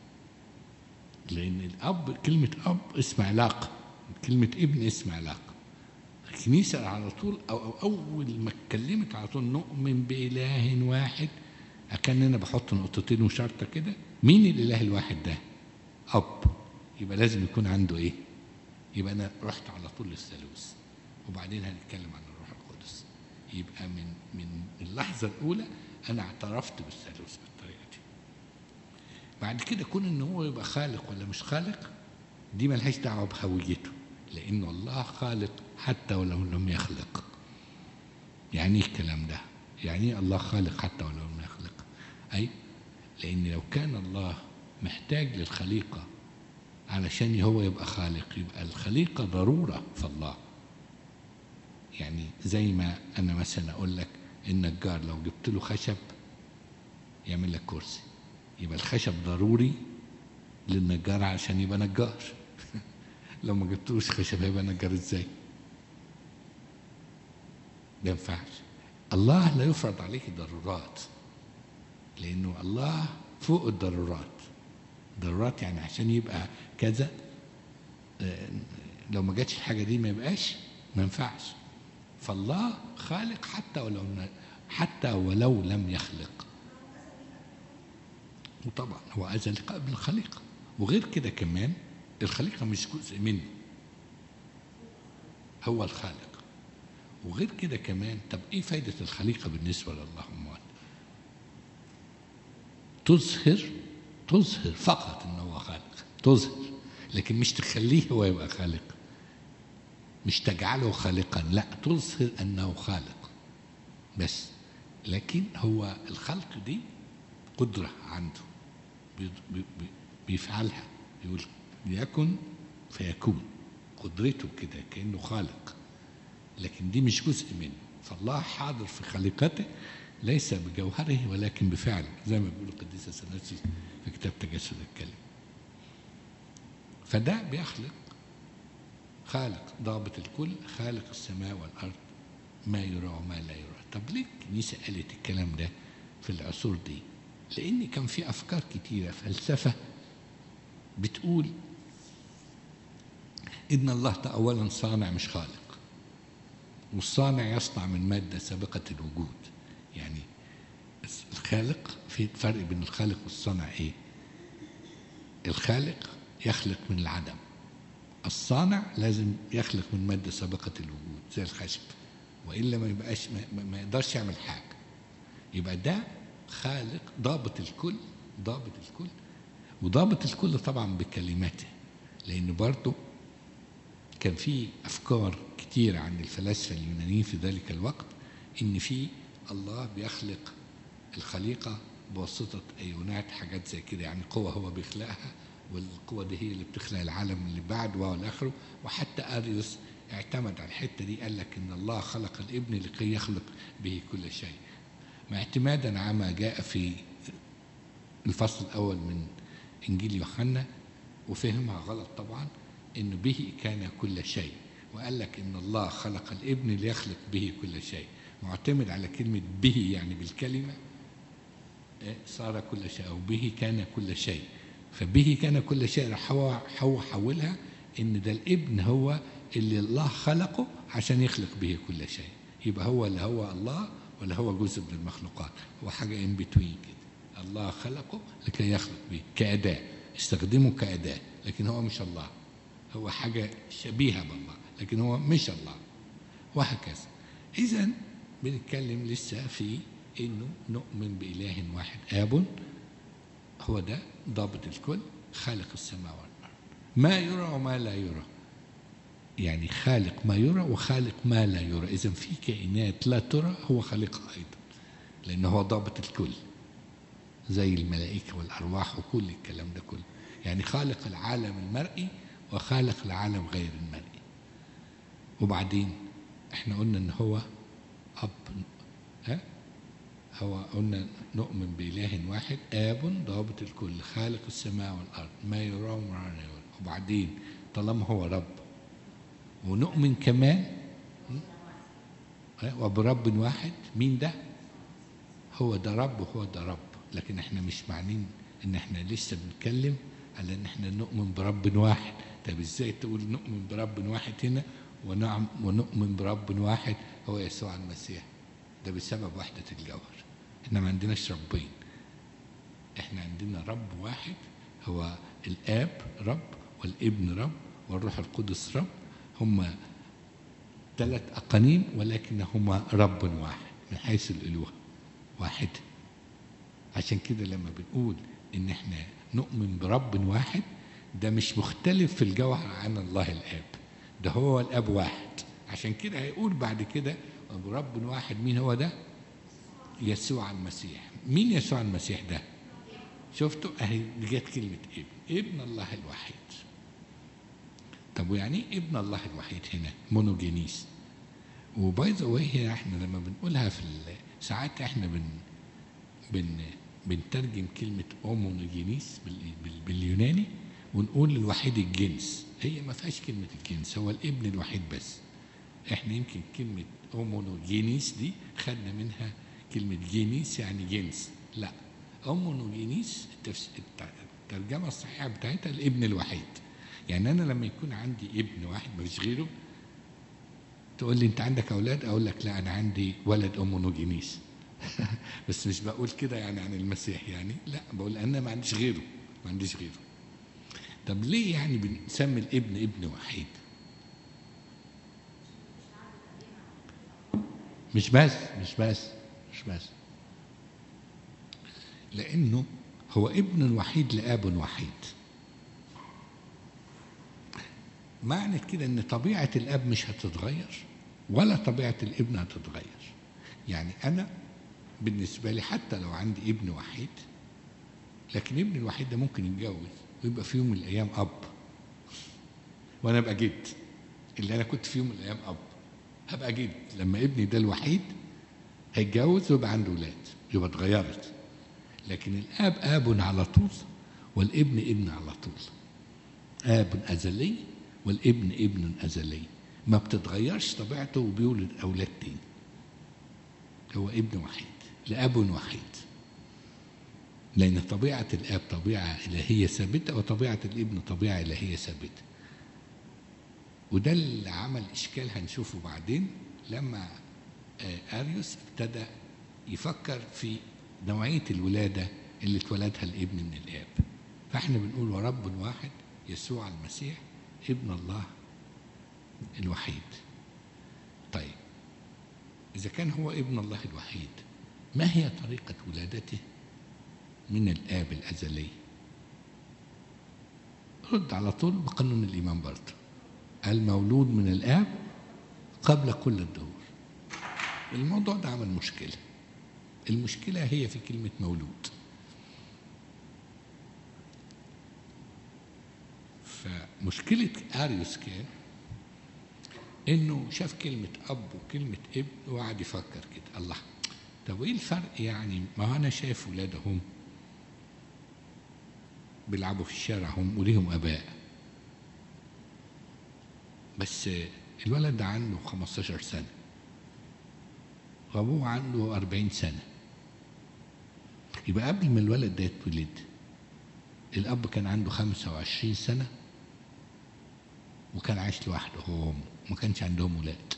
لأن الأب كلمة أب اسم علاقة كلمة ابن اسم علاقة الكنيسة على طول أو, أو أول ما اتكلمت على طول نؤمن بإله واحد أكن أنا بحط نقطتين وشرطة كده مين الإله الواحد ده؟ أب يبقى لازم يكون عنده إيه؟ يبقى أنا رحت على طول للثالوث وبعدين هنتكلم عن الروح القدس يبقى من من اللحظة الأولى أنا اعترفت بالثالوث بالطريقة دي بعد كده كون إن هو يبقى خالق ولا مش خالق دي ملهاش دعوة بهويته لأن الله خالق حتى ولو لم يخلق يعني ايه الكلام ده يعني ايه الله خالق حتى ولو لم يخلق اي لان لو كان الله محتاج للخليقه علشان هو يبقى خالق يبقى الخليقة ضرورة في الله يعني زي ما أنا مثلا أقول لك النجار لو جبت له خشب يعمل لك كرسي يبقى الخشب ضروري للنجار عشان يبقى نجار لو ما جبتلوش خشب هيبقى نجار ازاي ما ينفعش الله لا يفرض عليه ضرورات لانه الله فوق الضرورات ضرورات يعني عشان يبقى كذا آه، لو ما جاتش الحاجه دي ما يبقاش ما ينفعش فالله خالق حتى ولو حتى ولو لم يخلق وطبعا هو أزلي قبل الخليقة وغير كده كمان الخليقة مش جزء منه هو الخالق وغير كده كمان طب ايه فايدة الخليقة بالنسبة لله أموات تظهر تظهر فقط انه هو خالق تظهر لكن مش تخليه هو يبقى خالق مش تجعله خالقا لا تظهر انه خالق بس لكن هو الخلق دي قدرة عنده بي- بي- بي- بيفعلها يقول ليكن فيكون قدرته كده كأنه خالق لكن دي مش جزء منه فالله حاضر في خليقته ليس بجوهره ولكن بفعله زي ما بيقول القديس السناسي في كتاب تجسد الكلمة فده بيخلق خالق ضابط الكل خالق السماء والأرض ما يرى وما لا يرى طب ليه الكنيسة قالت الكلام ده في العصور دي لأن كان في أفكار كتيرة فلسفة بتقول إن الله أولا صانع مش خالق والصانع يصنع من مادة سابقة الوجود يعني الخالق في فرق بين الخالق والصانع إيه الخالق يخلق من العدم الصانع لازم يخلق من مادة سابقة الوجود زي الخشب وإلا ما يبقاش ما, ما- ما يقدرش يعمل حاجة يبقى ده خالق ضابط الكل ضابط الكل وضابط الكل طبعا بكلماته لأن برضه كان في أفكار كتير عند الفلاسفة اليونانيين في ذلك الوقت إن في الله بيخلق الخليقة بواسطة أيونات حاجات زي كده يعني قوة هو بيخلقها والقوة دي هي اللي بتخلق العالم اللي بعد وإلى آخره وحتى أريوس اعتمد على الحتة دي قال لك إن الله خلق الابن لكي يخلق به كل شيء مع اعتمادا على ما جاء في الفصل الأول من إنجيل يوحنا وفهمها غلط طبعا إن به كان كل شيء وقال لك إن الله خلق الابن ليخلق به كل شيء معتمد على كلمة به يعني بالكلمة آه، صار كل شيء أو به كان كل شيء فبه كان كل شيء راح هو هو حولها إن ده الابن هو اللي الله خلقه عشان يخلق به كل شيء يبقى هو اللي هو الله ولا هو جزء من المخلوقات هو حاجة ان بتوين كده الله خلقه لكي يخلق به كأداة استخدمه كأداة لكن هو مش الله هو حاجة شبيهة بالله لكن هو مش الله وهكذا إذا بنتكلم لسه في إنه نؤمن بإله واحد آب هو ده ضابط الكل خالق السماء والأرض ما يرى وما لا يرى يعني خالق ما يرى وخالق ما لا يرى إذا في كائنات لا ترى هو خالقها أيضا لأنه هو ضابط الكل زي الملائكة والأرواح وكل الكلام ده كله يعني خالق العالم المرئي وخالق العالم غير المرئي وبعدين احنا قلنا ان هو اب ها هو قلنا نؤمن بإله واحد آب ضابط الكل خالق السماء والأرض ما يرى وما لا يرى وبعدين طالما هو رب ونؤمن كمان ها؟ وبرب واحد مين ده هو ده رب وهو ده رب لكن احنا مش معنين ان احنا لسه بنتكلم على ان احنا نؤمن برب واحد طب ازاي تقول نؤمن برب واحد هنا ونعم ونؤمن برب واحد هو يسوع المسيح ده بسبب وحدة الجوهر احنا ما عندناش ربين احنا عندنا رب واحد هو الاب رب والابن رب والروح القدس رب هما ثلاث أقانيم ولكنهما رب واحد من حيث الألوهة واحد عشان كده لما بنقول إن إحنا نؤمن برب واحد ده مش مختلف في الجوهر عن الله الآب ده هو الآب واحد عشان كده هيقول بعد كده برب واحد مين هو ده؟ يسوع المسيح مين يسوع المسيح ده؟ شفتوا اهي دي جت كلمة ابن ابن الله الوحيد طب ويعني ايه ابن الله الوحيد هنا مونوجينيس وباي ذا واي هنا احنا لما بنقولها في ال- ساعات احنا بن بن بنترجم كلمة اومونوجينيس بال- بال- باليوناني ونقول الوحيد الجنس هي ما فيهاش كلمة الجنس هو الابن الوحيد بس احنا يمكن كلمة اومونوجينيس دي خدنا منها كلمة جينيس يعني جنس لا اومونوجينيس التفس- الت- الترجمة الصحيحة بتاعتها الابن الوحيد يعني انا لما يكون عندي ابن واحد مفيش غيره تقول لي انت عندك اولاد اقول لك لا انا عندي ولد اومونوجينيس بس مش بقول كده يعني عن المسيح يعني لا بقول انا ما عنديش غيره ما عنديش غيره طب ليه يعني بنسمي الابن ابن وحيد مش بس مش بس مش بس لانه هو ابن وحيد لاب وحيد معنى كده ان طبيعه الاب مش هتتغير ولا طبيعه الابن هتتغير يعني انا بالنسبه لي حتى لو عندي ابن وحيد لكن ابني الوحيد ده ممكن يتجوز ويبقى في يوم من الايام اب وانا ابقى جد اللي انا كنت في يوم من الايام اب هبقى جد لما ابني ده الوحيد هيتجوز ويبقى عنده ولاد يبقى اتغيرت لكن الاب اب على طول والابن ابن على طول اب ازلي والابن ابن ازلي ما بتتغيرش طبيعته وبيولد اولاد تاني هو ابن وحيد لاب وحيد لأن طبيعة الآب طبيعة إلهية ثابتة وطبيعة الابن طبيعة إلهية ثابتة وده اللي عمل إشكال هنشوفه بعدين لما آه، أريوس ابتدى يفكر في نوعية الولادة اللي اتولدها الابن من الآب فاحنا بنقول ورب واحد يسوع المسيح ابن الله الوحيد طيب إذا كان هو ابن الله الوحيد ما هي طريقة ولادته من الآب الأزلي رد على طول بقانون الإيمان برضه المولود من الآب قبل كل الدهور الموضوع ده عمل مشكلة المشكلة هي في كلمة مولود فمشكلة أريوس كان إنه شاف كلمة أب وكلمة ابن وقعد يفكر كده الله طب إيه الفرق يعني ما أنا شايف ولادهم بيلعبوا في الشارع هم وليهم اباء بس الولد ده عنده 15 سنه وابوه عنده 40 سنه يبقى قبل ما الولد ده يتولد الاب كان عنده 25 سنه وكان عايش لوحده هو وامه ما كانش عندهم ولاد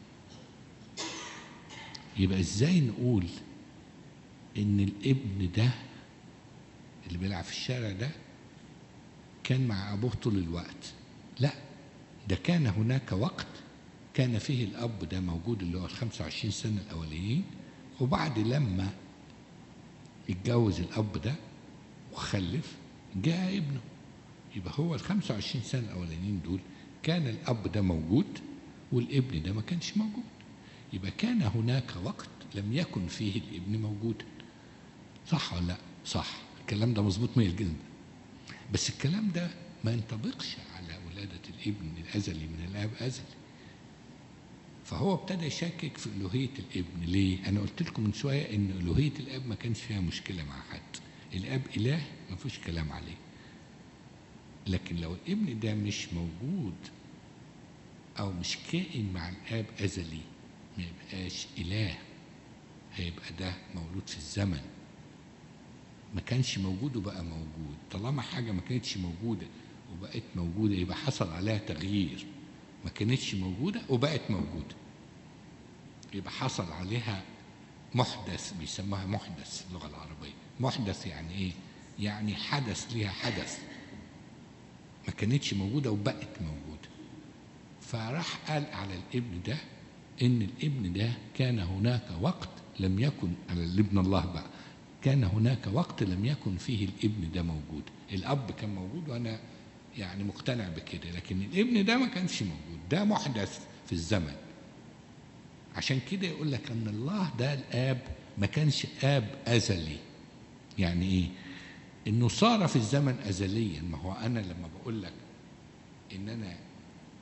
يبقى ازاي نقول ان الابن ده اللي بيلعب في الشارع ده كان مع أبوه طول الوقت لا ده كان هناك وقت كان فيه الأب ده موجود اللي هو ال 25 سنة الأوليين وبعد لما اتجوز الأب ده وخلف جاء ابنه يبقى هو ال 25 سنة الأولانيين دول كان الأب ده موجود والابن ده ما كانش موجود يبقى كان هناك وقت لم يكن فيه الابن موجودا صح ولا لا؟ صح الكلام ده مظبوط 100% بس الكلام ده ما ينطبقش على ولادة الابن الأزلي من الآب أزلي فهو ابتدى يشكك في ألوهية الابن ليه؟ أنا قلت لكم من شوية إن ألوهية الآب ما كانش فيها مشكلة مع حد الآب إله ما فيش كلام عليه لكن لو الابن ده مش موجود أو مش كائن مع الآب أزلي ما يبقاش إله هيبقى ده مولود في الزمن ما كانش موجود وبقى موجود طالما حاجة ما كانتش موجودة وبقت موجودة يبقى حصل عليها تغيير ما كانتش موجودة وبقت موجودة يبقى حصل عليها محدث بيسموها محدث في اللغة العربية محدث يعني ايه يعني حدث ليها حدث ما كانتش موجودة وبقت موجودة فراح قال على الابن ده ان الابن ده كان هناك وقت لم يكن على الابن الله بقى كان هناك وقت لم يكن فيه الابن ده موجود الاب كان موجود وانا يعني مقتنع بكده لكن الابن ده ما كانش موجود ده محدث في الزمن عشان كده يقول لك ان الله ده الاب ما كانش اب ازلي يعني ايه انه صار في الزمن ازليا ما هو انا لما بقول لك ان انا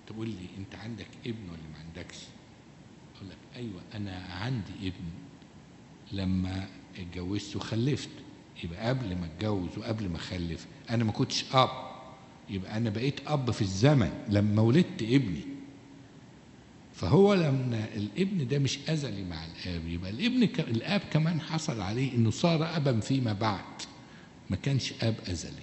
تقول لي انت عندك ابن ولا ما عندكش اقول لك ايوه انا عندي ابن لما اتجوزت وخلفت يبقى قبل ما اتجوز وقبل ما اخلف انا ما كنتش اب يبقى انا بقيت اب في الزمن لما ولدت ابني فهو لما الابن ده مش ازلي مع الاب يبقى الابن ك... الاب كمان حصل عليه انه صار ابا فيما بعد ما كانش اب ازلي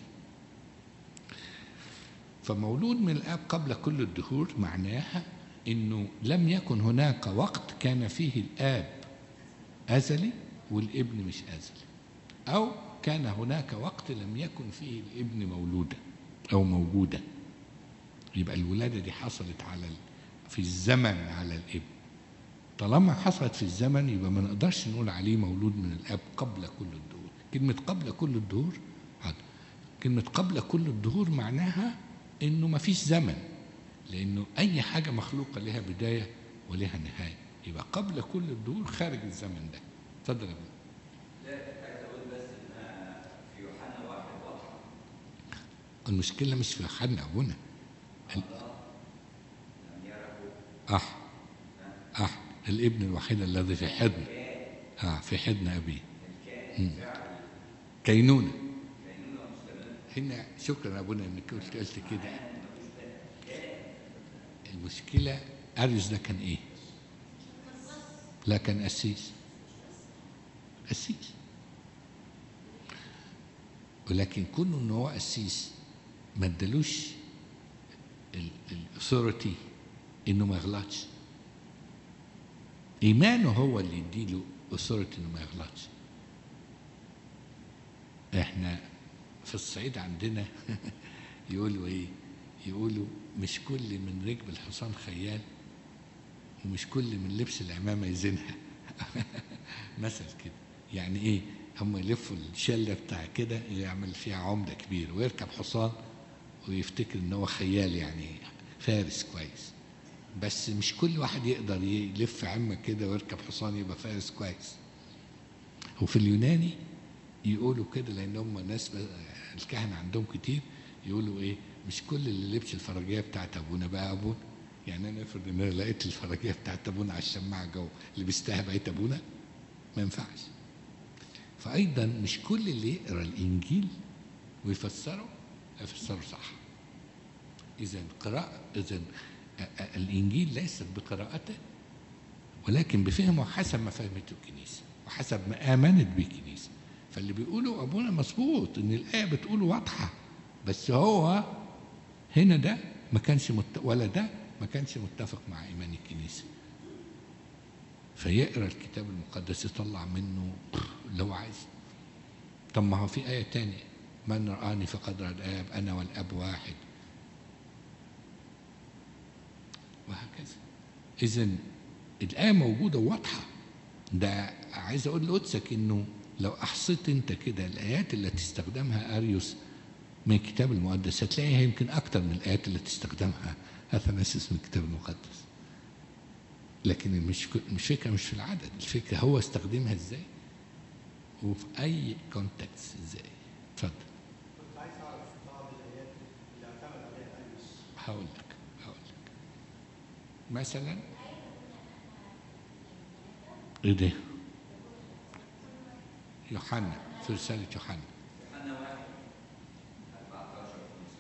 فمولود من الاب قبل كل الدهور معناها انه لم يكن هناك وقت كان فيه الاب ازلي والابن مش ازلي او كان هناك وقت لم يكن فيه الابن مولودا او موجودا يبقى الولاده دي حصلت على ال... في الزمن على الابن طالما حصلت في الزمن يبقى ما نقدرش نقول عليه مولود من الاب قبل كل الدهور كلمه قبل كل الدهور حاضر كلمه قبل كل الدهور معناها انه ما فيش زمن لانه اي حاجه مخلوقه لها بدايه ولها نهايه يبقى قبل كل الدهور خارج الزمن ده اتفضل يا ابني. لا عايز اقول بس انها في يوحنا واحد واضحه المشكله مش في حد ابونا ال- لم يره أح أح الابن الوحيد الذي في حضن آه في حضن أبيه مم. كينونة هنا شكرا يا أبونا إنك قلت قلت كده المشكلة أريوس ده كان إيه؟ لا كان قسيس قسيس ولكن كونه إن هو قسيس ما ادالوش الاثوريتي انه ما يغلطش ايمانه هو اللي يديله اثوريتي انه ما يغلطش احنا في الصعيد عندنا يقولوا ايه يقولوا مش كل من ركب الحصان خيال ومش كل من لبس العمامة يزنها مثل كده يعني ايه هم يلفوا الشلة بتاع كده يعمل فيها عمدة كبير ويركب حصان ويفتكر ان هو خيال يعني فارس كويس بس مش كل واحد يقدر يلف عمة كده ويركب حصان يبقى فارس كويس وفي اليوناني يقولوا كده لان هم ناس الكهنة عندهم كتير يقولوا ايه مش كل اللي لبس الفرجية بتاعت ابونا بقى ابونا يعني انا افرض ان انا لقيت الفرجية بتاعت ابونا على الشماعة جوه لبستها بقيت ابونا ما ينفعش فايضا مش كل اللي يقرا الانجيل ويفسره يفسره صح اذا قراءة اذا الانجيل ليست بقراءته ولكن بفهمه حسب ما فهمته الكنيسه وحسب ما امنت به الكنيسه فاللي بيقولوا ابونا مظبوط ان الايه بتقول واضحه بس هو هنا ده ما كانش مت... ولا ده ما كانش متفق مع ايمان الكنيسه فيقرا الكتاب المقدس يطلع منه اللي هو عايزه طب ما هو في ايه تانية من رآني فقد رأى الآب أنا والأب واحد وهكذا إذا الآية موجودة واضحة ده عايز أقول لقدسك إنه لو أحصيت أنت كده الآيات اللي تستخدمها أريوس من الكتاب المقدس هتلاقيها يمكن أكتر من الآيات اللي تستخدمها أثناسيس من الكتاب المقدس لكن مش مش فكرة مش في العدد الفكرة هو استخدمها إزاي وفي أي كونتكست إزاي اتفضل كنت عايز اعرف بعض الايات اللي اعتمد عليها اريوس هقول لك هقول لك مثلا ايه ده؟ يوحنا في رسالة يوحنا يوحنا واحد 14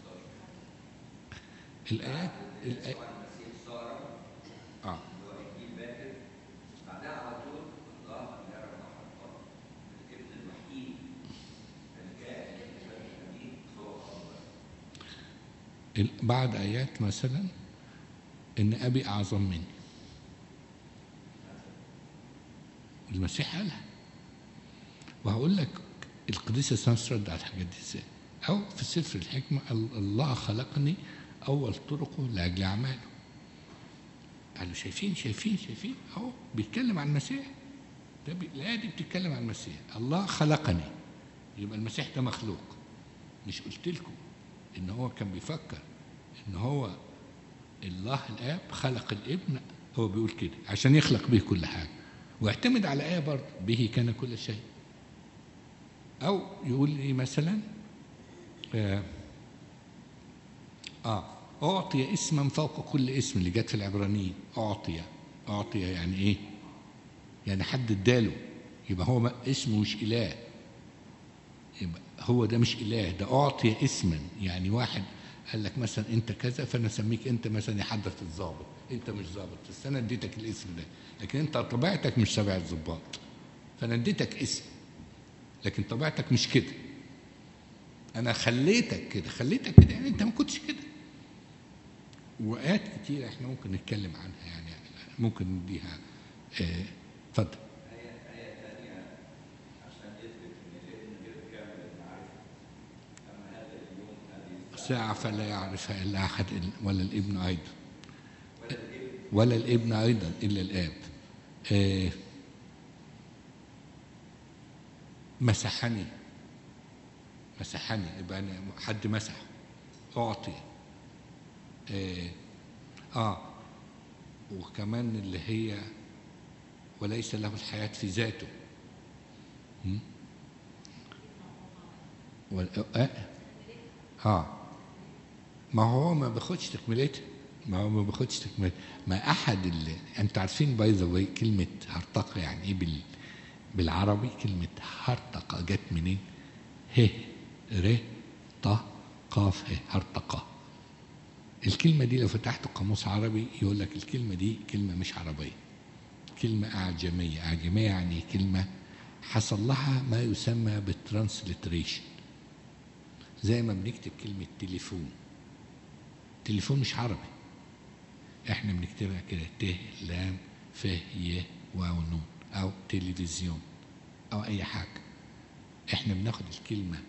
15 الآيات الآيات يسوع المسيح صار اه اللي هو انجيل باكر بعدها على طول الله لم يرى احد قط الابن الوحيد الكائن الابن الحميد هو الله ال- بعض آيات مثلا إن أبي أعظم مني المسيح قالها وهقول لك القديسة سانس رد على الحاجات دي ازاي أو في سفر الحكمة ال- الله خلقني أول طرقه لأجل أعماله قالوا شايفين شايفين شايفين أهو بيتكلم عن المسيح ده بي... الآية دي بتتكلم عن المسيح الله خلقني يبقى المسيح ده مخلوق مش قلت لكم ان هو كان بيفكر ان هو الله الاب خلق الابن هو بيقول كده عشان يخلق به كل حاجه واعتمد على ايه برضه به كان كل شيء او يقول ايه مثلا آه, اه أعطي اسما فوق كل اسم اللي جت في العبرانيين أعطي أعطي يعني إيه؟ يعني حد اداله يبقى هو ما- اسمه مش إله يبقى هو ده مش إله ده أعطي اسما يعني واحد قال لك مثلا أنت كذا فأنا أسميك أنت مثلا يا حضرة الضابط أنت مش ضابط بس أنا اديتك الاسم ده لكن أنت طبيعتك مش تبع الضباط فأنا اديتك اسم لكن طبيعتك مش كده أنا خليتك كده خليتك كده يعني أنت ما كنتش كده وآيات كتير احنا ممكن نتكلم عنها يعني ممكن نديها آه، اتفضل آية آية ثانية عشان يثبت إن الابن غير كامل المعرفة أما هذا اليوم هذه الساعة ساعة فلا يعرفها إلا أحد إلا- ولا الابن أيضا ولا الابن ولا الابن أيضا إلا الآب آه، مسحني مسحني يبقى أنا حد مسح أعطي آه, آه وكمان اللي هي وليس له الحياة في ذاته م? وال- آه, آه ما هو ما بياخدش تكملتها ما هو ما بياخدش تكملتها ما احد اللي انتوا عارفين باي ذا واي كلمه هرطقه يعني ايه بال... بالعربي كلمه هرطقه جت منين؟ ه ر ط قاف ه هرطقه الكلمه دي لو فتحت قاموس عربي يقول لك الكلمه دي كلمه مش عربيه كلمه اعجميه اعجميه يعني كلمه حصل لها ما يسمى بالترانسليتريشن زي ما بنكتب كلمه تليفون تليفون مش عربي احنا بنكتبها كده ت لام ف ي واو نون او تلفزيون او اي حاجه احنا بناخد الكلمه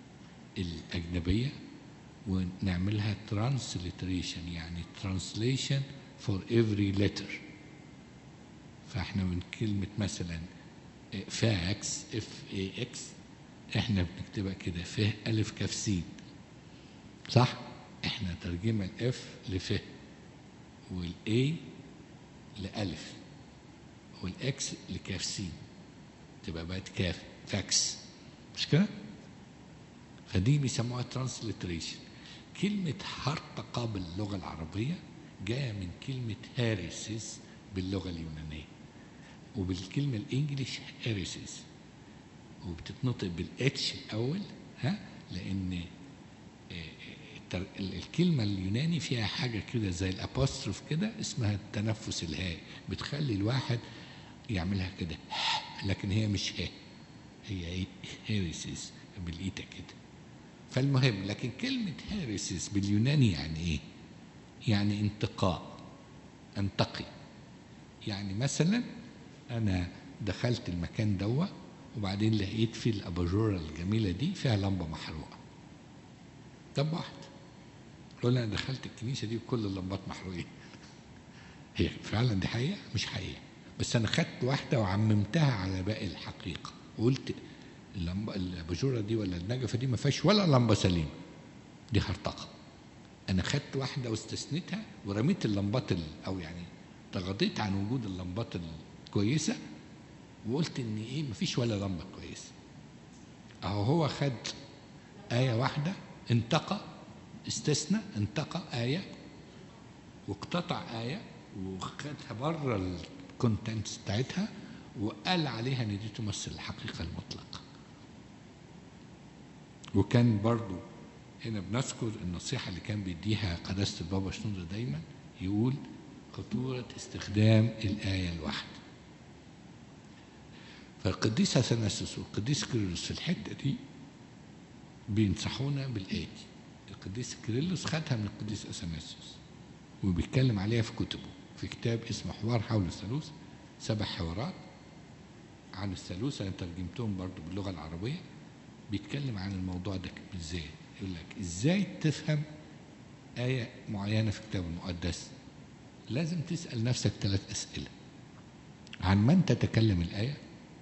الاجنبيه ونعملها ترانسليتريشن يعني ترانسليشن فور افري letter فاحنا من كلمه مثلا فاكس اف اي اكس احنا بنكتبها كده ف الف كاف سين صح احنا ترجمة الاف لف والاي لألف والاكس لكاف سين تبقى بقت كاف فاكس مش كده؟ فدي بيسموها ترانسليتريشن كلمة هرطقة باللغة العربية جاية من كلمة هاريسيس باللغة اليونانية وبالكلمة الإنجليش هاريسيس وبتتنطق بالاتش الأول ها لأن التر- ال- الكلمة اليوناني فيها حاجة كده زي الأبوستروف كده اسمها التنفس الهائي بتخلي الواحد يعملها كده لكن هي مش ها هي ايه هيريسيس بالإيتا كده فالمهم لكن كلمة هيريسيس باليوناني يعني ايه يعني انتقاء انتقي يعني مثلا انا دخلت المكان دوا وبعدين لقيت في الاباجوره الجميله دي فيها لمبه محروقه طب واحد يقول انا دخلت الكنيسه دي وكل اللمبات محروقين هي فعلا دي حقيقه مش حقيقه بس انا خدت واحده وعممتها على باقي الحقيقه وقلت اللمبه الاباجوره دي ولا النجفه دي ما فيهاش ولا لمبه سليمه دي هرطقه انا خدت واحده واستثنيتها ورميت اللمبات ال- او يعني تغاضيت عن وجود اللمبات الكويسه وقلت ان ايه مفيش ولا لمبه كويسه اهو هو خد ايه واحده انتقى استثنى انتقى ايه واقتطع ايه وخدها بره الكونتنتس بتاعتها وقال عليها ان دي تمثل الحقيقه المطلقه وكان برضو هنا بنذكر النصيحة اللي كان بيديها قداسة البابا شنودة دايما يقول خطورة استخدام الآية الواحدة فالقديس اثناسيوس والقديس كيرلس في الحتة دي بينصحونا بالآية دي القديس كيرلس خدها من القديس اثناسيوس وبيتكلم عليها في كتبه في كتاب اسمه حوار حول الثالوث سبع حوارات عن الثالوث انا ترجمتهم برضو باللغه العربيه بيتكلم عن الموضوع ده بالذات يقول لك ازاي تفهم آية معينة في الكتاب المقدس لازم تسأل نفسك ثلاث أسئلة عن من تتكلم الآية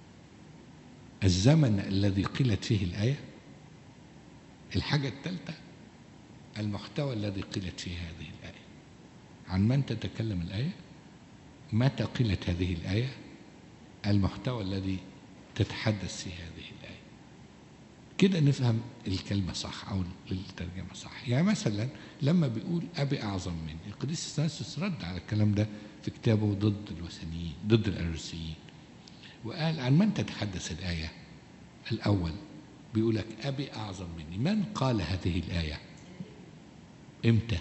الزمن الذي قيلت فيه الآية الحاجة الثالثة المحتوى الذي قيلت فيه هذه الآية عن من تتكلم الآية متى قيلت هذه الآية المحتوى الذي تتحدث فيه هذه الآية كده نفهم الكلمة صح أو الترجمة صح يعني مثلا لما بيقول أبي أعظم مني القديس اثناسيوس رد على الكلام ده في كتابه ضد الوثنيين ضد الأرسيين وقال عن من تتحدث الآية الأول بيقول لك أبي أعظم مني من قال هذه الآية إمتى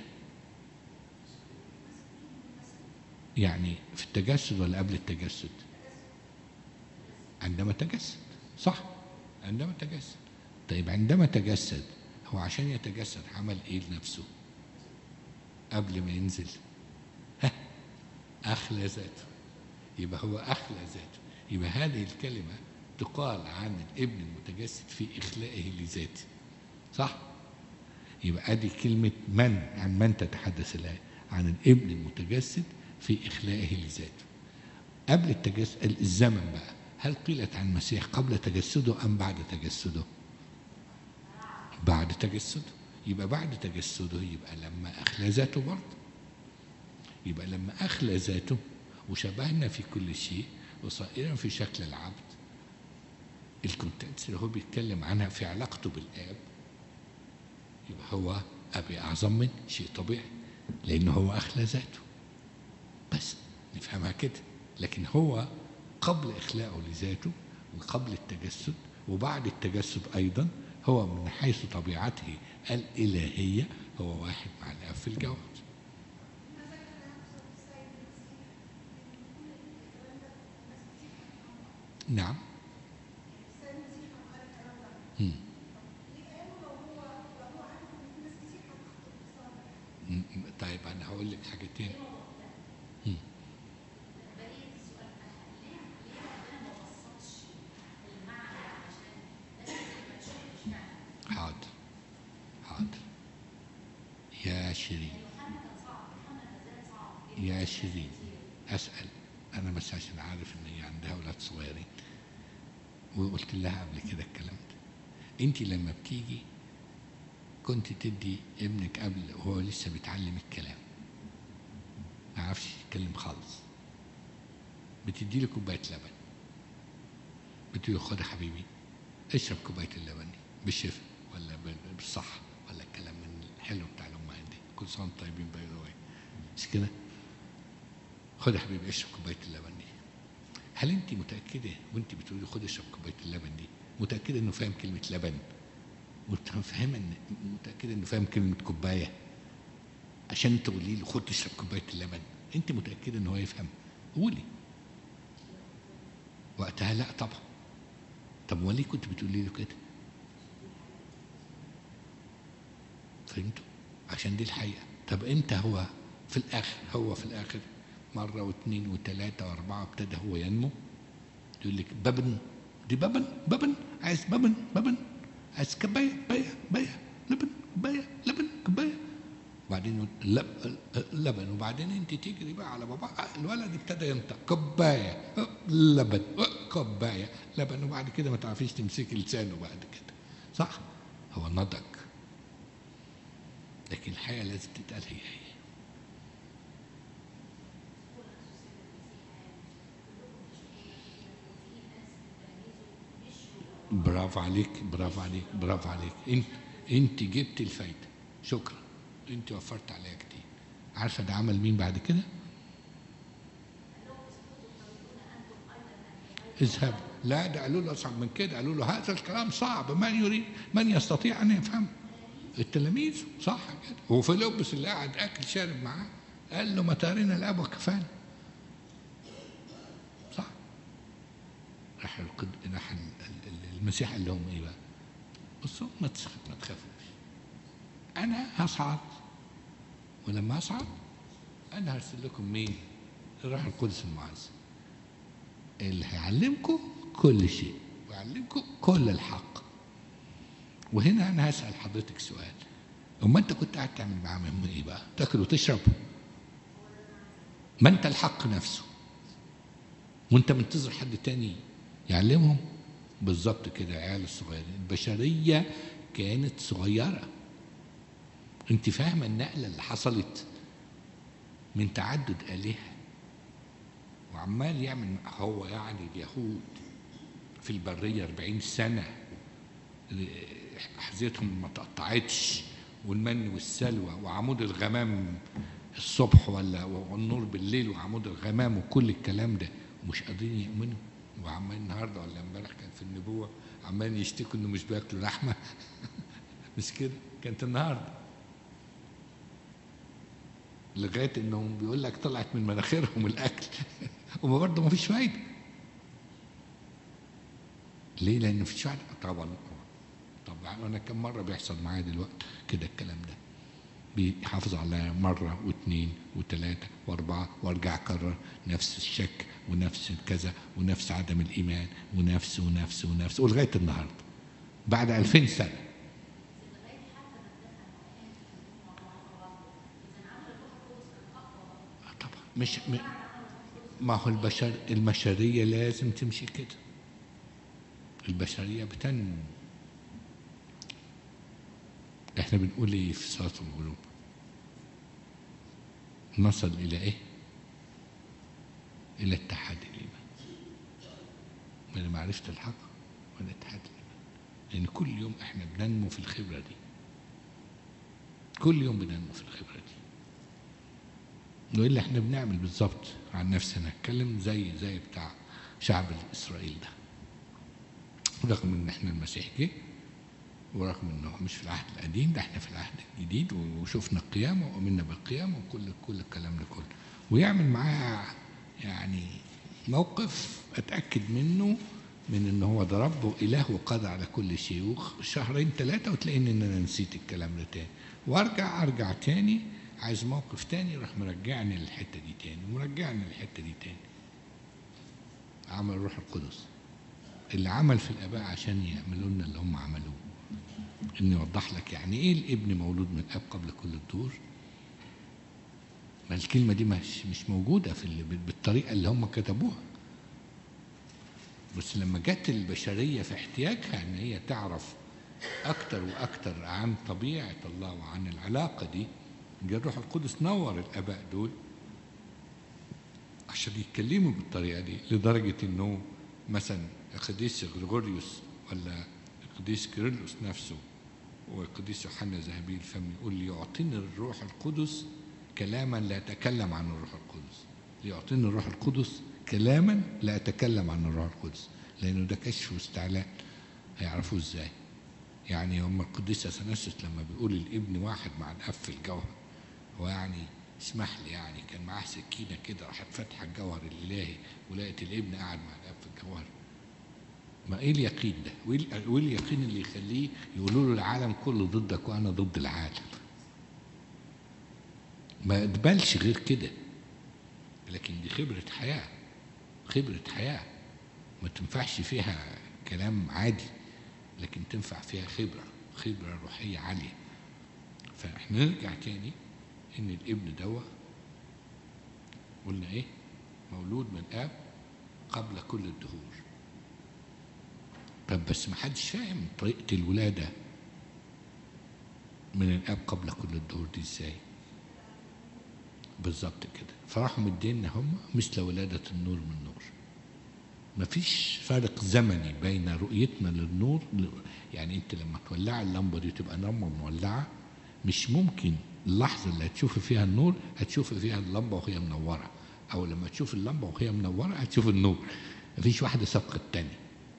يعني في التجسد ولا قبل التجسد عندما تجسد صح عندما تجسد طيب عندما تجسد هو عشان يتجسد عمل ايه لنفسه قبل ما ينزل ها اخلى ذاته يبقى هو اخلى ذاته يبقى هذه الكلمه تقال عن الابن المتجسد في اخلائه لذاته صح يبقى ادي كلمه من عن من تتحدث الايه عن الابن المتجسد في اخلائه لذاته قبل التجسد الزمن بقى هل قيلت عن المسيح قبل تجسده ام بعد تجسده بعد تجسده يبقى بعد تجسده يبقى لما اخلى ذاته برضه يبقى لما اخلى ذاته وشبهنا في كل شيء وصائرا في شكل العبد الكونتنس اللي هو بيتكلم عنها في علاقته بالاب يبقى هو ابي اعظم من شيء طبيعي لانه هو اخلى ذاته بس نفهمها كده لكن هو قبل إخلاءه لذاته وقبل التجسد وبعد التجسد أيضا هو من حيث طبيعته الإلهية هو واحد مع الآب في الجوهر نعم مم. مم. طيب أنا هقول لك حاجتين مم. حاضر حاضر يا شيرين يا شيرين أسأل أنا بس عشان عارف إن هي عندها أولاد صغيرين وقلت لها قبل كده الكلام ده أنت لما بتيجي كنت تدي ابنك قبل وهو لسه بيتعلم الكلام ما يعرفش يتكلم خالص بتدي له كوباية لبن بتقول له خد يا حبيبي اشرب كوباية اللبن دي بالشفا ولا بال- بالصح ولا الكلام من الحلو بتاع الأمهات دي كل سنة وانتم طيبين باي ذا واي مش كده؟ خد يا حبيبي اشرب كوباية اللبن دي هل انت متأكدة وانت بتقولي خد اشرب كوباية اللبن دي متأكدة انه فاهم كلمة لبن متفهمة ان متأكدة انه فاهم كلمة كوباية عشان تقولي له خد تشرب كوباية اللبن انت متأكدة ان هو يفهم قولي وقتها لا طبعا طب وليه كنت بتقولي له كده فهمتوا عشان دي الحقيقة طب امتى هو في الآخر هو في الآخر مرة واثنين وثلاثة وأربعة ابتدى هو ينمو يقول لك ببن دي ببن ببن عايز ببن ببن عايز كباية باية باية لبن كوباية لبن كوباية وبعدين لب لبن وبعدين انت تجري بقى على بابا الولد ابتدى ينطق كوبايه لبن كوبايه لبن وبعد كده ما تعرفيش تمسكي لسانه بعد كده صح هو نضج لكن الحقيقه لازم تتقال هي هي برافو عليك برافو عليك برافو عليك انت انت جبت الفايده شكرا انت وفرت عليا كتير عارفه ده عمل مين بعد كده اذهب لا ده قالوا له اصعب من كده قالوا له هذا الكلام صعب من يريد من يستطيع ان يفهمه التلاميذ صح كده وفيلبس اللي قاعد اكل شارب معاه قال له متى رينا الاب وكفانا صح راح القد... راح ال- ال- المسيح قال لهم ايه بقى بصوا ما تخ- ما تخافوش انا هصعد ولما اصعد انا هرسل لكم مين الروح القدس المعز اللي هيعلمكم كل شيء ويعلمكم كل الحق وهنا انا هسال حضرتك سؤال اما انت كنت قاعد تعمل معاهم ايه بقى تاكل وتشرب ما انت الحق نفسه وانت منتظر حد تاني يعلمهم بالظبط كده العيال الصغيرين البشريه كانت صغيره انت فاهمه النقله اللي حصلت من تعدد الهه وعمال يعمل هو يعني اليهود في البريه 40 سنه حزيتهم ما تقطعتش والمن والسلوى وعمود الغمام الصبح ولا والنور بالليل وعمود الغمام وكل الكلام ده ومش قادرين يؤمنوا وعمال النهارده ولا امبارح كان في النبوه عمال يشتكوا انه مش بياكلوا لحمه مش كده كانت النهارده لغايه انهم بيقول لك طلعت من مناخيرهم الاكل وما برضه ما فيش فايده ليه؟ لان مفيش فايده طبعا طبعا انا كم مره بيحصل معايا دلوقتي كده الكلام ده بيحافظ على مرة واثنين وثلاثة وأربعة وأرجع أكرر نفس الشك ونفس كذا ونفس عدم الإيمان ونفس ونفس ونفس ولغاية النهاردة بعد ألفين سنة آه طبعا مش م- ما هو البشر البشرية لازم تمشي كده البشرية بتنمو احنا بنقول ايه في صلاة الغروب نصل الى ايه الى اتحاد الايمان من معرفة الحق ولا اتحاد الايمان لان كل يوم احنا بننمو في الخبرة دي كل يوم بننمو في الخبرة دي والا احنا بنعمل بالظبط عن نفسنا نتكلم زي زي بتاع شعب اسرائيل ده رغم ان احنا المسيح جه ورغم انه مش في العهد القديم ده احنا في العهد الجديد وشفنا القيامه وامنا بالقيامه وكل كل الكلام ده كله ويعمل معاه يعني موقف اتاكد منه من ان هو ده رب واله وقادر على كل شيء وشهرين ثلاثه وتلاقيني ان انا نسيت الكلام ده تاني وارجع ارجع تاني عايز موقف تاني يروح مرجعني للحته دي تاني مرجعني للحته دي تاني عمل الروح القدس اللي عمل في الاباء عشان يعملوا لنا اللي هم عملوه ان يوضح لك يعني ايه الابن مولود من الاب قبل كل الدور ما الكلمه دي مش مش موجوده في اللي بالطريقه اللي هم كتبوها بس لما جت البشريه في احتياجها ان هي تعرف اكتر واكتر عن طبيعه الله وعن العلاقه دي جه الروح القدس نور الاباء دول عشان يتكلموا بالطريقه دي لدرجه انه مثلا القديس غريغوريوس ولا القديس كيرلس نفسه والقديس يوحنا ذهبي الفم يقول لي يعطيني الروح القدس كلاما لا اتكلم عن الروح القدس ليعطيني الروح القدس كلاما لا اتكلم عن الروح القدس لانه ده كشف واستعلاء هيعرفوه ازاي يعني هم القديس اثناسيوس لما بيقول الابن واحد مع الاب في الجوهر هو يعني اسمح لي يعني كان معاه سكينه كده راحت فاتحه الجوهر الالهي ولقيت الابن قاعد مع الاب في الجوهر ما ايه اليقين ده؟ وايه وإيه اليقين اللي يخليه يقولوا له العالم كله ضدك وانا ضد العالم؟ ما يقبلش غير كده لكن دي خبرة حياة خبرة حياة ما تنفعش فيها كلام عادي لكن تنفع فيها خبرة خبرة روحية عالية فاحنا نرجع تاني ان الابن دوا قلنا ايه مولود من اب قبل كل الدهور طب بس ما حدش فاهم طريقة الولادة من الاب قبل كل الدهور دي ازاي بالظبط كده فراحوا مدينا هم مثل ولادة النور من نور مفيش فرق زمني بين رؤيتنا للنور يعني انت لما تولع اللمبه دي تبقى لمبه مولعه مش ممكن اللحظه اللي هتشوفي فيها النور هتشوفي فيها اللمبه وهي منوره او لما تشوف اللمبه وهي منوره هتشوف النور مفيش واحده سابقه التانيه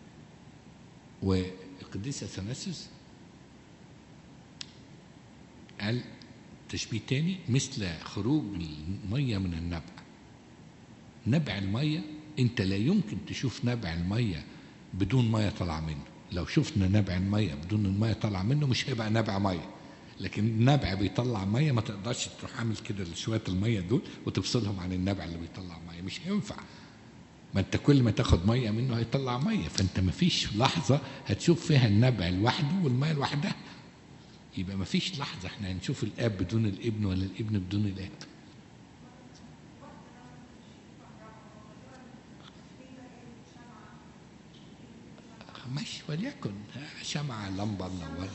والقديس اثناسيوس قال تشبيه تاني مثل خروج الميه من النبع نبع الميه انت لا يمكن تشوف نبع الميه بدون ميه طالعه منه لو شفنا نبع الميه بدون الميه طالعه منه مش هيبقى نبع ميه لكن النبع بيطلع ميه ما تقدرش تروح عامل كده شويه الميه دول وتفصلهم عن النبع اللي بيطلع ميه مش هينفع ما انت كل ما تاخد ميه منه هيطلع ميه فانت ما فيش لحظه هتشوف فيها النبع لوحده والميه لوحدها يبقى ما فيش لحظه احنا هنشوف الاب بدون الابن ولا الابن بدون الاب ماشي وليكن شمعة لمبة منورة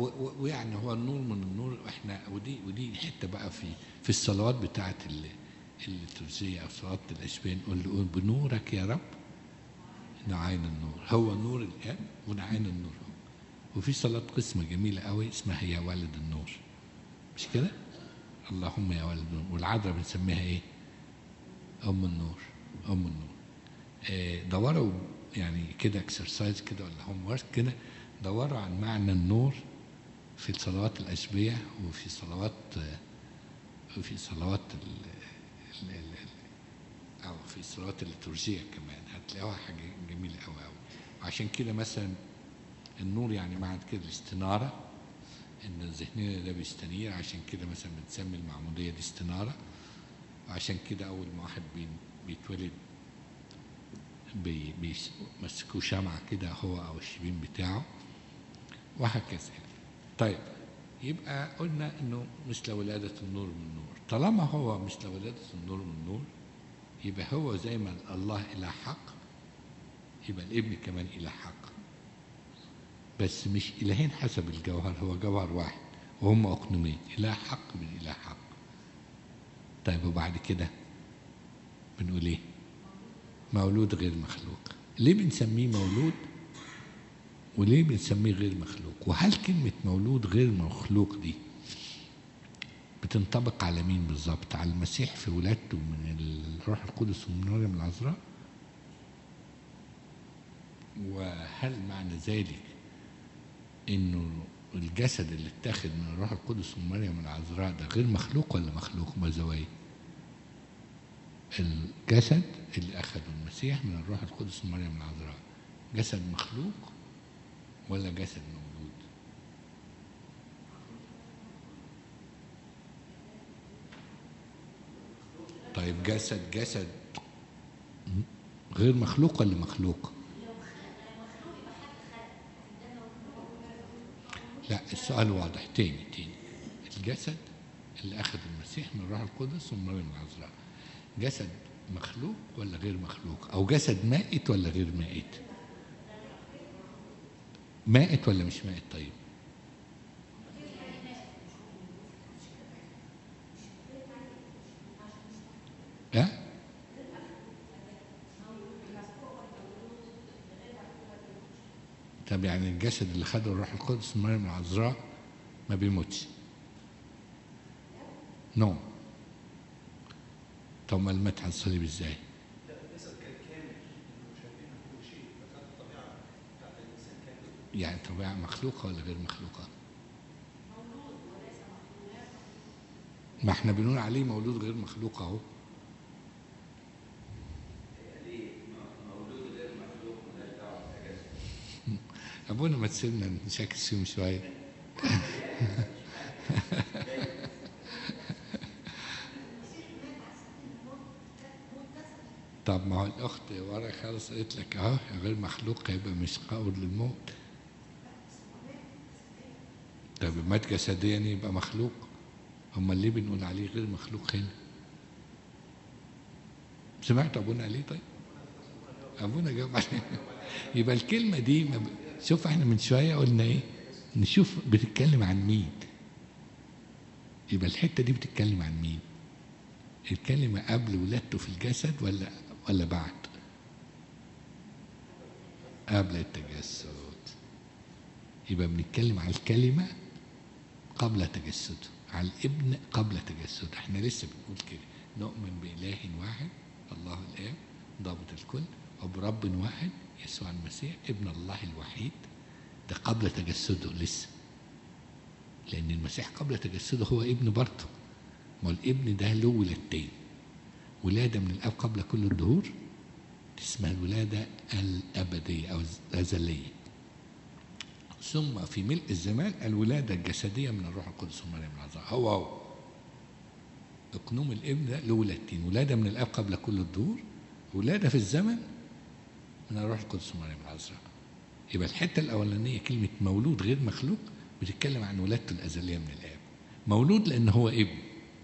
ويعني هو النور من النور احنا ودي ودي حته بقى في في الصلوات بتاعت الليتورجية أو صلاة الأشباه نقول له قول بنورك يا رب نعين النور هو نور الآب ونعين النور هو وفي صلاة قسمة جميلة قوي اسمها يا والد النور مش كده؟ اللهم يا والد النور والعذراء بنسميها ايه؟ أم النور أم النور آه، دوروا يعني كده اكسرسايز كده ولا هوم ورك كده دوروا عن معنى النور في صلوات الأشبية وفي صلوات آه، وفي صلوات ال ال- ال- أو في صلوات الليتورجية كمان هتلاقوها حاجة جميلة أوي أوي وعشان كده مثلا النور يعني معنى كده الاستنارة إن الذهنية ده بيستنير عشان كده مثلا بنسمي المعمودية دي استنارة وعشان كده أول ما واحد بي- بيتولد بي- بيمسكوه شمعة كده هو أو الشبين بتاعه وهكذا يعني. طيب يبقى قلنا انه مثل ولادة النور من نور طالما هو مثل ولادة النور من نور يبقى هو زي ما الله إله حق يبقى الابن كمان إله حق بس مش إلهين حسب الجوهر هو جوهر واحد وهم أقنومين إله حق من إله حق طيب وبعد كده بنقول إيه مولود غير مخلوق ليه بنسميه مولود وليه بنسميه غير مخلوق وهل كلمة مولود غير مخلوق دي بتنطبق على مين بالظبط على المسيح في ولادته من الروح القدس ومن مريم العذراء وهل معنى ذلك انه الجسد اللي اتاخد من الروح القدس ومن مريم العذراء ده غير مخلوق ولا مخلوق ما زوايا الجسد اللي اخده المسيح من الروح القدس ومن مريم العذراء جسد مخلوق ولا جسد موجود طيب جسد جسد غير مخلوق ولا مخلوق لا السؤال واضح تاني تاني الجسد اللي أخذ المسيح من الروح القدس ومن مريم العذراء جسد مخلوق ولا غير مخلوق أو جسد مائت ولا غير مائت مائت ولا مش مائت طيب ها طب يعني الجسد اللي خده الروح القدس من مريم العذراء ما بيموتش نو طب ما المات على الصليب ازاي لا الجسد كان كامل انه شايفين كل شيء فكانت الطبيعه بتاعت الانسان كامله يعني طبيعة مخلوقة ولا غير مخلوقة ما احنا بنقول عليه مولود غير مخلوق اهو ابونا ما تسيبنا نشاكس فيهم شويه طب ما هو الاخت ورا خالص قالت لك اهو غير مخلوق يبقى مش قابل للموت طب مات جسديا يبقى مخلوق امال ليه بنقول عليه غير مخلوق هنا سمعت ابونا ليه طيب ابونا جاوب عليه يبقى الكلمه دي ما ب... شوف احنا من شويه قلنا ايه نشوف بتتكلم عن مين يبقى الحته دي بتتكلم عن مين الكلمه قبل ولادته في الجسد ولا ولا بعد قبل التجسد يبقى بنتكلم على الكلمه قبل تجسده على الابن قبل تجسده احنا لسه بنقول كده نؤمن بإله واحد الله الآب ضابط الكل وبرب واحد يسوع المسيح ابن الله الوحيد ده قبل تجسده لسه لأن المسيح قبل تجسده هو ابن برضه ما الابن ده له ولادتين ولادة من الأب قبل كل الدهور اسمها الولادة الأبدية أو الأزلية ثم في ملء الزمان الولادة الجسدية من الروح القدس ومريم العذراء هو هو اقنوم الابن ده له ولادتين ولادة من الأب قبل كل الدهور ولادة في الزمن من الروح القدس ومريم العذراء يبقى الحتة الأولانية كلمة مولود غير مخلوق بتتكلم عن ولادته الأزلية من الآب مولود لأن هو ابن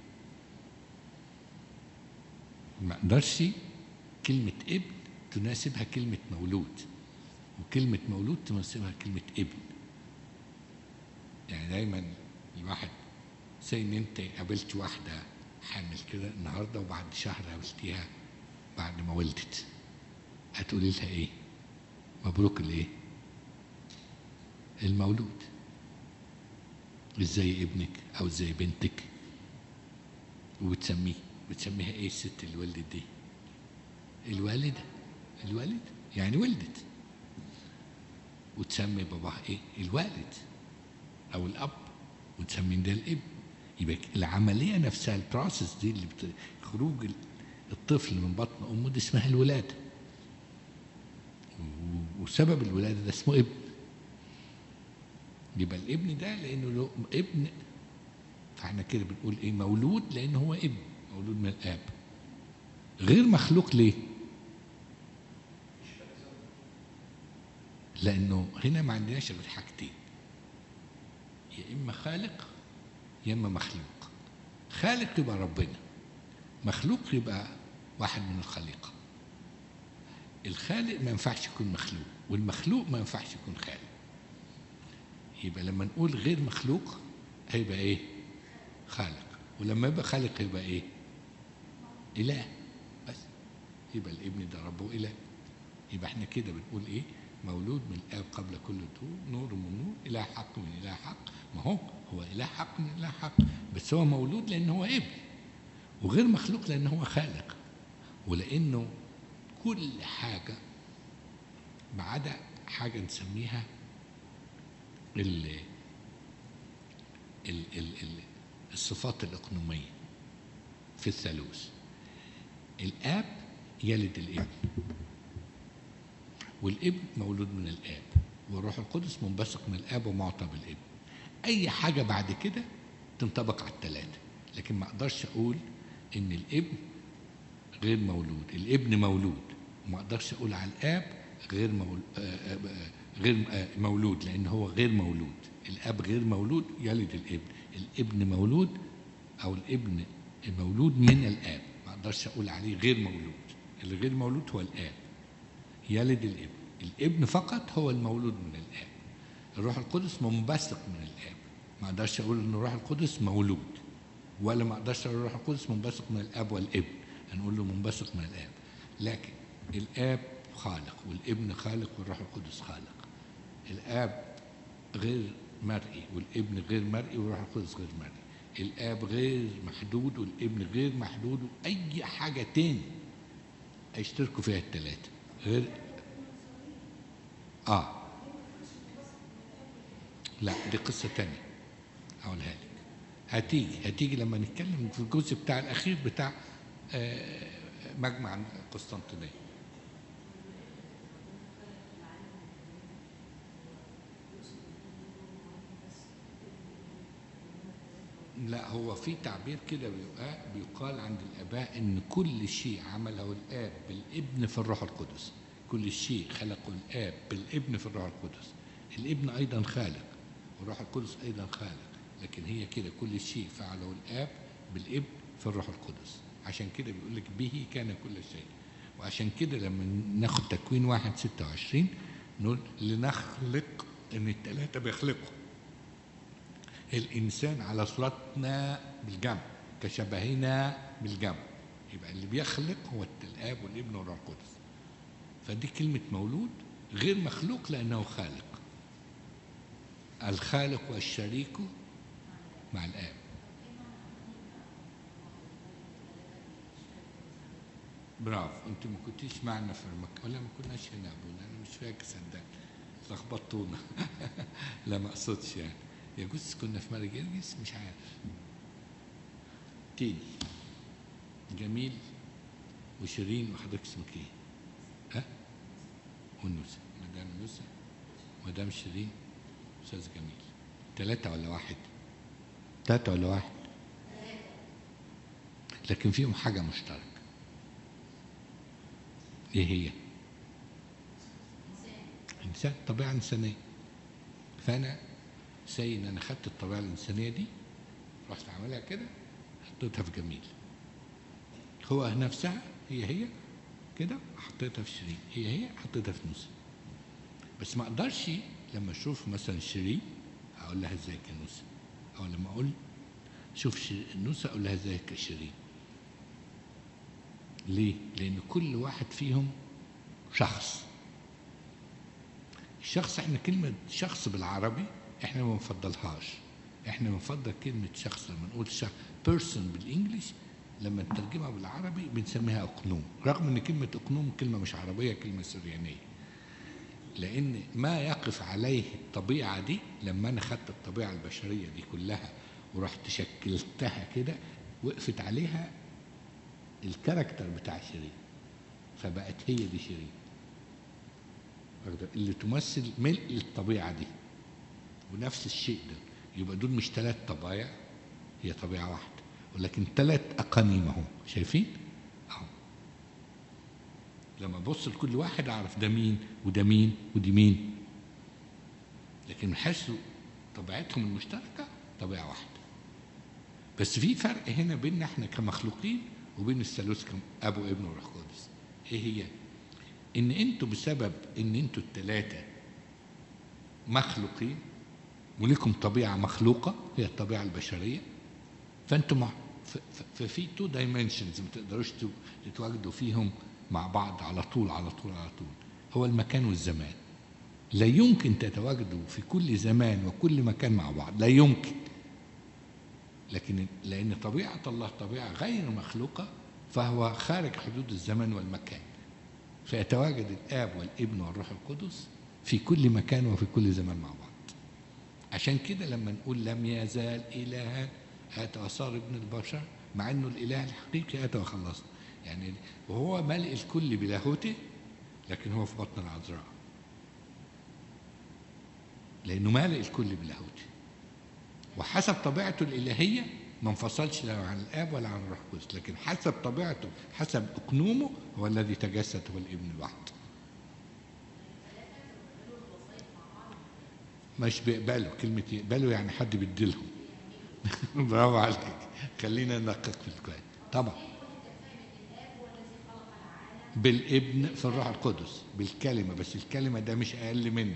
ما اقدرش كلمة ابن تناسبها كلمة مولود وكلمة مولود تناسبها كلمة ابن يعني دايما الواحد زي ان انت قابلت واحدة حامل كده النهارده وبعد شهر قابلتيها بعد ما ولدت هتقولي لها ايه مبروك الايه المولود ازاي ابنك او ازاي بنتك وبتسميه بتسميها ايه الست اللي ولدت دي الوالده الوالد يعني ولدت وتسمي باباها ايه الوالد او الاب وتسمي ده الابن يبقى العمليه نفسها البروسيس دي اللي بت... خروج ال- الطفل من بطن امه دي اسمها الولاده و- وسبب الولاده ده اسمه ابن يبقى الابن ده لانه له ابن فاحنا كده بنقول ايه مولود لانه هو ابن مولود من الاب غير مخلوق ليه لانه هنا ما عندناش غير حاجتين يا اما خالق يا اما مخلوق خالق يبقى ربنا مخلوق يبقى واحد من الخليقه الخالق ما ينفعش يكون مخلوق والمخلوق ما ينفعش يكون خالق يبقى لما نقول غير مخلوق هيبقى ايه خالق ولما يبقى خالق يبقى ايه اله بس يبقى الابن ده ربه اله يبقى احنا كده بنقول ايه مولود من الاب قبل كل طول نور من نور اله حق من اله حق ما هو هو اله حق من اله حق بس هو مولود لان هو ابن وغير مخلوق لان هو خالق ولانه كل حاجه ما عدا حاجه نسميها ال ال ال ال الصفات الإقنومية في الثالوث الآب يلد الابن والابن مولود من الآب والروح القدس منبثق من الآب ومعطى بالابن أي حاجة بعد كده تنطبق على الثلاثة لكن ما أقدرش أقول إن الابن غير مولود الابن مولود وما أقدرش أقول على الآب غير مولود غير آه، مولود لأن هو غير مولود الأب غير مولود يلد الابن الابن مولود أو الابن مولود من الآب ما أقدرش أقول عليه غير مولود الغير مولود هو الآب يلد الابن الابن فقط هو المولود من الآب الروح القدس منبثق من الآب ما أقدرش أقول إن الروح القدس مولود ولا ما أقدرش أقول الروح القدس منبثق من الآب والابن هنقول له منبثق من الآب لكن الآب خالق والابن خالق والروح القدس خالق الآب غير مرئي والابن غير مرئي والروح القدس غير مرئي الآب غير محدود والابن غير محدود وأي حاجة تاني هيشتركوا فيها الثلاثة غير آه لا دي قصة تانية هقولها لك هتيجي هتيجي لما نتكلم في الجزء بتاع الأخير بتاع آه، مجمع قسطنطينية لا هو في تعبير كده بيبقى بيقال عند الآباء إن كل شيء عمله الآب بالابن في الروح القدس كل شيء خلقه الآب بالابن في الروح القدس الابن أيضا خالق والروح القدس أيضا خالق لكن هي كده كل شيء فعله الآب بالابن في الروح القدس عشان كده بيقول لك به كان كل شيء وعشان كده لما ناخد تكوين واحد ستة وعشرين نقول لنخلق إن التلاتة بيخلقوا الإنسان على صورتنا بالجمع كشبهنا بالجمع يبقى اللي بيخلق هو الآب والابن والروح القدس فدي كلمة مولود غير مخلوق لأنه خالق الخالق والشريك مع الآب برافو انت ما كنتيش معنا في المك... ولا ما كناش هنا يا ابونا انا مش فاكر صدقني لخبطونا لا ما اقصدش يعني يجوز كنا في ماري جرجس مش عارف تاني جميل وشيرين وحضرتك اسمك ايه؟ ها؟ ونوسة مدام نوسة مدام شيرين استاذ جميل ثلاثة ولا واحد؟ ثلاثة ولا واحد؟ لكن فيهم حاجة مشتركة ايه هي؟ انسان طبيعة انسانية فانا سي ان انا خدت الطبيعه الانسانيه دي رحت عاملها كده حطيتها في جميل هو نفسها هي هي كده حطيتها في شيرين هي هي حطيتها في نوسه بس ما اقدرش لما اشوف مثلا شيرين اقول لها ازيك يا نوسه او لما اقول شوف ش- نوسة أقول لها ازيك يا شيرين ليه؟ لأن كل واحد فيهم شخص الشخص احنا كلمة شخص بالعربي احنا ما بنفضلهاش احنا بنفضل كلمة شخص لما نقول شخص person بالانجلش لما نترجمها بالعربي بنسميها اقنوم رغم ان كلمة اقنوم كلمة مش عربية كلمة سريانية لان ما يقف عليه الطبيعة دي لما انا خدت الطبيعة البشرية دي كلها ورحت شكلتها كده وقفت عليها الكاركتر بتاع شيرين فبقت هي دي شيرين واخدة؟ اللي تمثل ملء الطبيعة دي ونفس الشيء ده يبقى دول مش ثلاث طبايع هي طبيعة واحدة ولكن ثلاث أقانيم أهو شايفين؟ أهو لما أبص لكل واحد أعرف ده مين وده مين ودي مين لكن من حيث طبيعتهم المشتركة طبيعة واحدة بس في فرق هنا بيننا احنا كمخلوقين وبين الثالوث كأب وابن وروح قدس ايه هي؟ ان انتوا بسبب ان انتوا الثلاثه مخلوقين ولكم طبيعه مخلوقه هي الطبيعه البشريه فانتوا مع ف- ف- ففي تو دايمنشنز ما تقدروش تو- تتواجدوا فيهم مع بعض على طول على طول على طول هو المكان والزمان لا يمكن تتواجدوا في كل زمان وكل مكان مع بعض لا يمكن لكن لان طبيعه الله طبيعه غير مخلوقه فهو خارج حدود الزمان والمكان فيتواجد الاب والابن والروح القدس في كل مكان وفي كل زمان مع بعض عشان كده لما نقول لم يزال الها اتى وصار ابن البشر مع انه الاله الحقيقي اتى وخلصنا يعني وهو ملء الكل بلاهوته لكن هو في بطن العذراء لانه مالئ الكل بلاهوته وحسب طبيعته الالهيه ما انفصلش لا عن الاب ولا عن الروح القدس لكن حسب طبيعته حسب اقنومه هو الذي تجسد هو الابن الواحد مش بيقبلوا كلمة يقبلوا يعني حد بيديلهم برافو عليك خلينا ندقق في الكلام طبعا بالابن في الروح القدس بالكلمة بس الكلمة ده مش أقل منه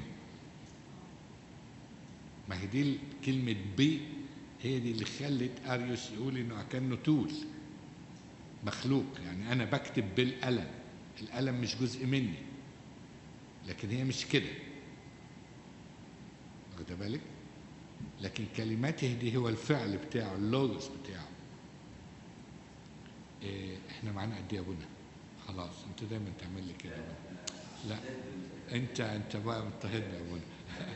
ما هي دي كلمة بي هي دي اللي خلت أريوس يقول إنه كأنه تول مخلوق يعني أنا بكتب بالقلم القلم مش جزء مني لكن هي مش كده واخد بالك لكن كلماته دي هو الفعل بتاعه اللوجوس بتاعه إيه احنا معانا قد ايه يا ابونا خلاص انت دايما تعمل لي كده لا انت انت بقى مضطهدنا يا ابونا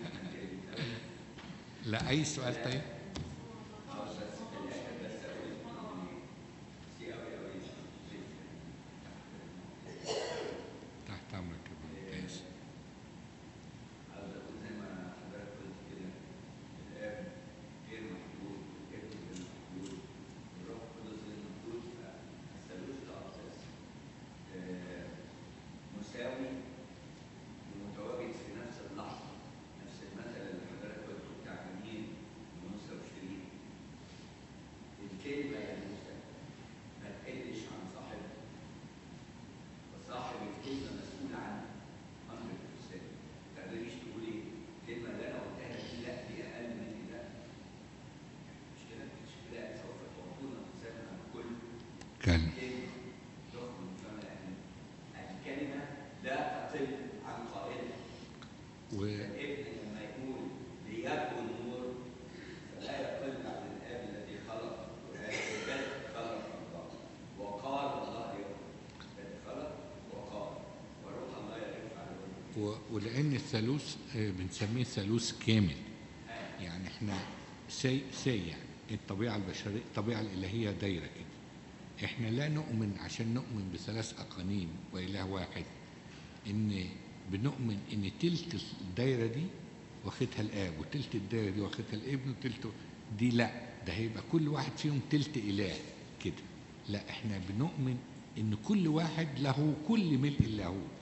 لا اي سؤال طيب تحت امرك يا ابونا ماشي عاوز اقول زي ما حضرتك قلت كده الاب غير محدود الابن غير محدود الروح القدس غير محدود فالثالوث الاقدس آه، مساوي ومتواجد في نفس اللحظه نفس المثل اللي حضرتك قلته بتاع جميل وموسى وشريك الكلمه يا موسى ما تقلش عن صاحبها وصاحب الكلمه مسؤول عنها 100% ما تقدريش تقولي الكلمه اللي انا قلتها دي لا دي اقل مني لا مش كده مش كده سوف تعطونا قسما عن كل كلمة كلمه تخرج من فم الأهل. الكلمه لا تقل عن قائلها و... الابن لما يقول ليكن نور فلا يقل عن الاب الذي خلق بل خلق الله وقال الله يكن بل خلق وقال وروح الله يرفع الوجه و... ولأن الثالوث آه، بنسميه ثالوث كامل يعني احنا سي سي يعني الطبيعة البشرية الطبيعة الإلهية دايرة كده احنا لا نؤمن عشان نؤمن بثلاث أقانيم وإله واحد إن بنؤمن إن تلت الدايرة دي واخدها الآب وتلت الدايرة دي واخدها الابن وتلت دي لا ده هيبقى كل واحد فيهم تلت إله كده لا احنا بنؤمن إن كل واحد له كل ملء اللاهوت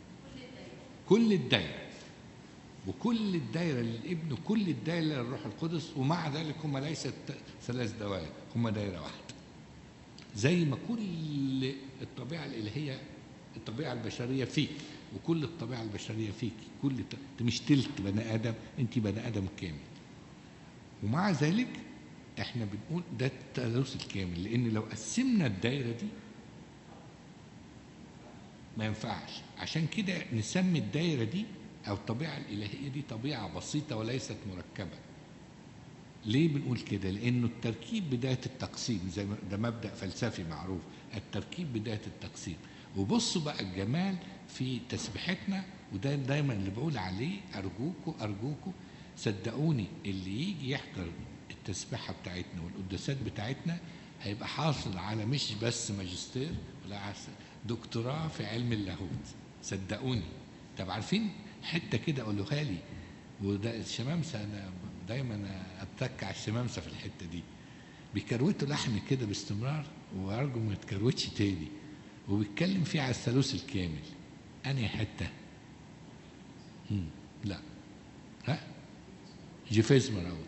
كل الدايرة وكل الدايرة للابن وكل الدايرة للروح القدس ومع ذلك هم ليست ثلاث دوائر هم دايرة واحدة زي ما كل الطبيعة الإلهية الطبيعة البشرية فيك وكل الطبيعة البشرية فيك كل انت مش تلت بني آدم انت بني آدم كامل ومع ذلك احنا بنقول ده التلوث الكامل لان لو قسمنا الدايره دي ما ينفعش عشان كده نسمي الدايره دي او الطبيعه الالهيه دي طبيعه بسيطه وليست مركبه ليه بنقول كده لانه التركيب بدايه التقسيم زي ما ده مبدا فلسفي معروف التركيب بدايه التقسيم وبصوا بقى الجمال في تسبيحتنا وده دايما اللي بقول عليه ارجوكوا ارجوكوا صدقوني اللي يجي يحضر التسبيحه بتاعتنا والقداسات بتاعتنا هيبقى حاصل على مش بس ماجستير ولا عس- دكتوراه في علم اللاهوت صدقوني طب عارفين حته كده قولوها لي وده الشمامسه انا دايما اتك على الشمامسه في الحته دي بيكروتوا لحن كده باستمرار وارجو ما يتكروتش تاني وبيتكلم فيه على الثالوث الكامل انهي حته مم. لا ها جيفيز مراود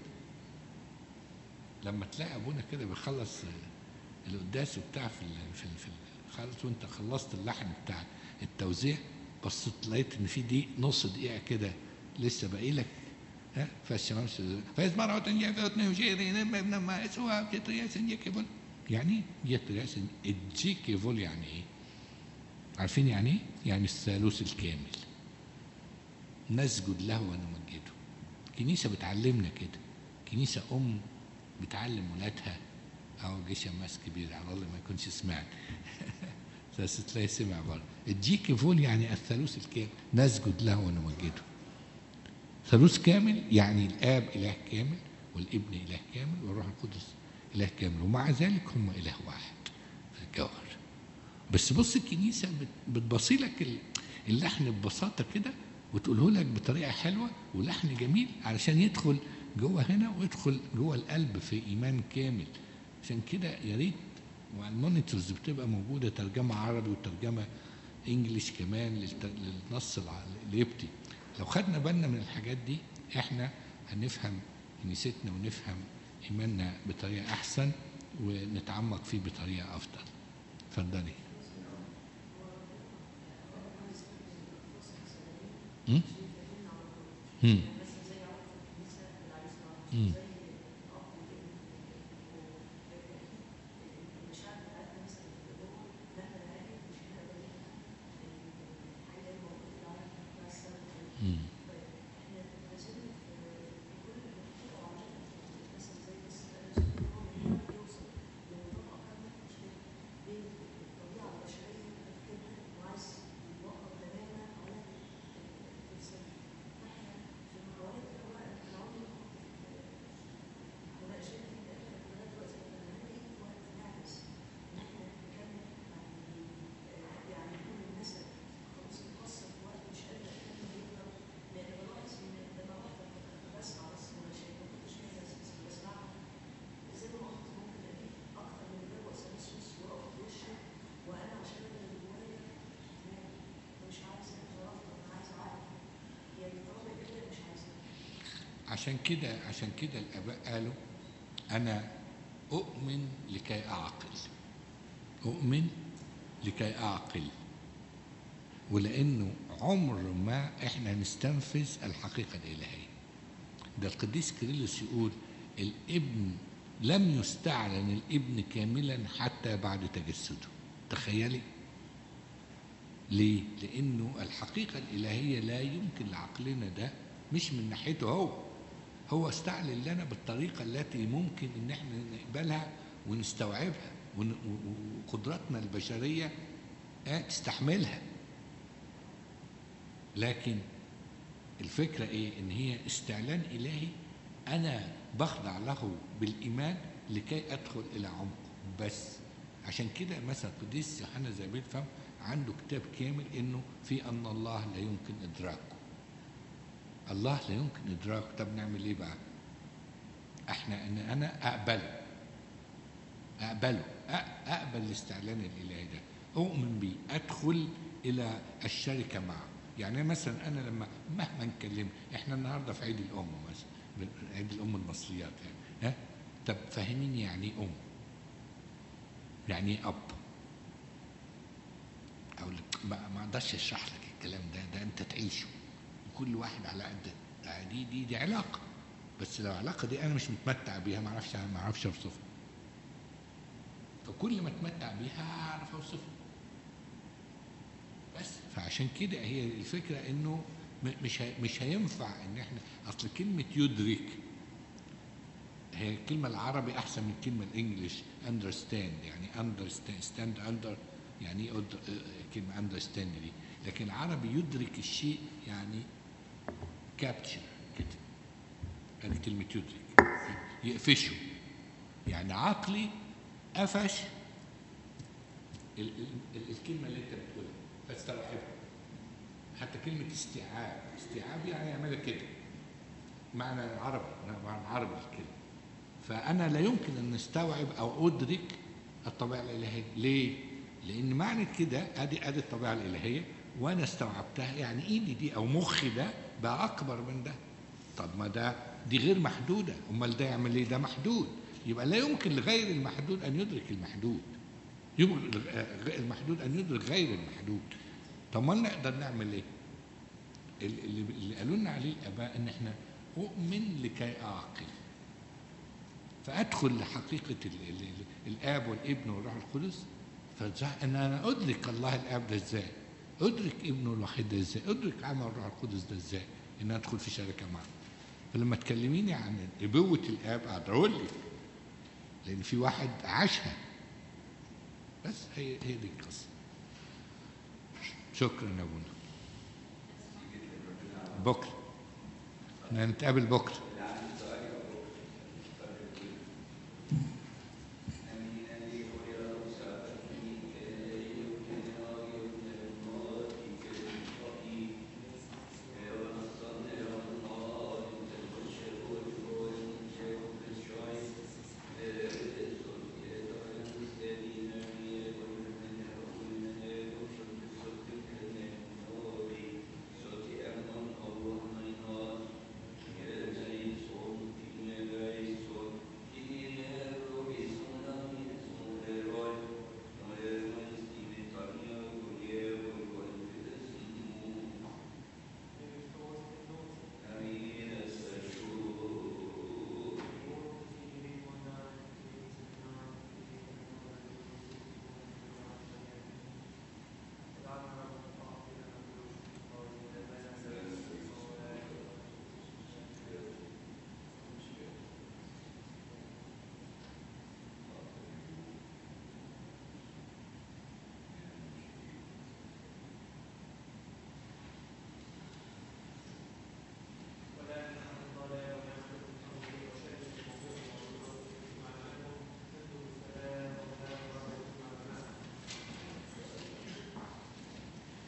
لما تلاقي ابونا كده بيخلص آه، القداس وبتاع في ال في ال في ال- خالص وانت خلصت اللحن بتاع التوزيع بصيت لقيت ان في دقيق نص دقيقه كده لسه باقي لك ها فالشمس فاذ مرة تنجفتني وشيرين ما اسوا جترياس يكبل يعني ايه جترياس الجيكيفول يعني ايه؟ عارفين يعني ايه؟ يعني الثالوث الكامل نسجد له ونمجده كنيسة بتعلمنا كده كنيسة أم بتعلم ولادها أو جه شماس كبير على الله ما يكونش سمعت بس تلاقي سمع برضه الجيكي فول يعني الثالوث الكامل نسجد له ونمجده ثالوث كامل يعني الآب إله كامل والابن إله كامل والروح القدس إله كامل ومع ذلك هم إله واحد في الجوهر بس بص الكنيسة بت- بتبصي لك ال- اللحن ببساطة كده وتقوله لك بطريقة حلوة ولحن جميل علشان يدخل جوه هنا ويدخل جوه القلب في إيمان كامل عشان كده يا ريت وعلى المونيتورز بتبقى موجودة ترجمة عربي وترجمة انجليش كمان للت- للنص الع- القبطي لو خدنا بالنا من الحاجات دي احنا هنفهم كنيستنا ونفهم ايماننا بطريقه احسن ونتعمق فيه بطريقه افضل اتفضلي هم؟ هم. هم. هم. عشان كده عشان كده الاباء قالوا انا اؤمن لكي اعقل اؤمن لكي اعقل ولانه عمر ما احنا نستنفذ الحقيقه الالهيه ده القديس كيرلس يقول الابن لم يستعلن الابن كاملا حتى بعد تجسده تخيلي ليه لانه الحقيقه الالهيه لا يمكن لعقلنا ده مش من ناحيته هو هو استعلن لنا بالطريقه التي ممكن ان احنا نقبلها ونستوعبها ون- و- و- وقدراتنا البشريه آه، تستحملها لكن الفكرة إيه؟ إن هي استعلان إلهي أنا بخضع له بالإيمان لكي أدخل إلى عمقه بس عشان كده مثلا قديس يوحنا زابيل فهم عنده كتاب كامل إنه في أن الله لا يمكن إدراكه الله لا يمكن إدراكه طب نعمل إيه بقى؟ إحنا إن أنا أقبله أقبله أ- أقبل الاستعلان الإلهي ده أؤمن بيه أدخل إلى الشركة معه يعني مثلا أنا لما مهما نكلم إحنا النهاردة في عيد الأم مثلا ب- عيد الأم المصريات يعني ها طب فهميني يعني إيه أم يعني إيه أب أقول لك ما ما أقدرش أشرح لك الكلام ده ده أنت تعيشه وكل واحد على قد دي دي دي علاقة بس لو العلاقه دي انا مش متمتع بيها ما اعرفش ما اعرفش اوصفها فكل ما اتمتع بيها هعرف اوصفها بس فعشان كده هي الفكره انه م- مش هي- مش هينفع ان احنا اصل كلمه يدرك هي الكلمه العربي احسن من الكلمه الانجليش understand يعني understand stand under يعني ايه أد- آه، كلمه understand دي لكن العربي يدرك الشيء يعني كابتشر كده هذه كلمه يدرك يقفشه يعني عقلي قفش ال- ال- ال- الكلمه اللي انت بتقولها فاستوعبها حتى كلمه استيعاب استيعاب يعني يعملها كده معنى عربي معنى عربي الكلمه فانا لا يمكن ان استوعب او ادرك الطبيعه الالهيه ليه لان معنى كده ادي ادي الطبيعه الالهيه وانا استوعبتها يعني ايدي دي او مخي ده بقى اكبر من ده طب ما ده دي غير محدوده امال ده يعمل ايه ده محدود يبقى لا يمكن لغير المحدود ان يدرك المحدود يمكن لغ- المحدود ان يدرك غير المحدود طب ما نقدر نعمل ايه اللي, اللي قالوا لنا عليه الاباء ان احنا اؤمن لكي اعقل فادخل لحقيقه ال ال ال الاب والابن والروح القدس فازاي ان انا ادرك الله الاب ده ازاي ادرك ابنه الوحيد ده ازاي ادرك عمل الروح القدس ده ازاي ان أنا ادخل في شركه معه فلما تكلميني عن ابوه الاب اقدر اقول لك لان في واحد عاشها بس هي هي دي القصه شكرا يا ابونا بكره احنا هنتقابل بكره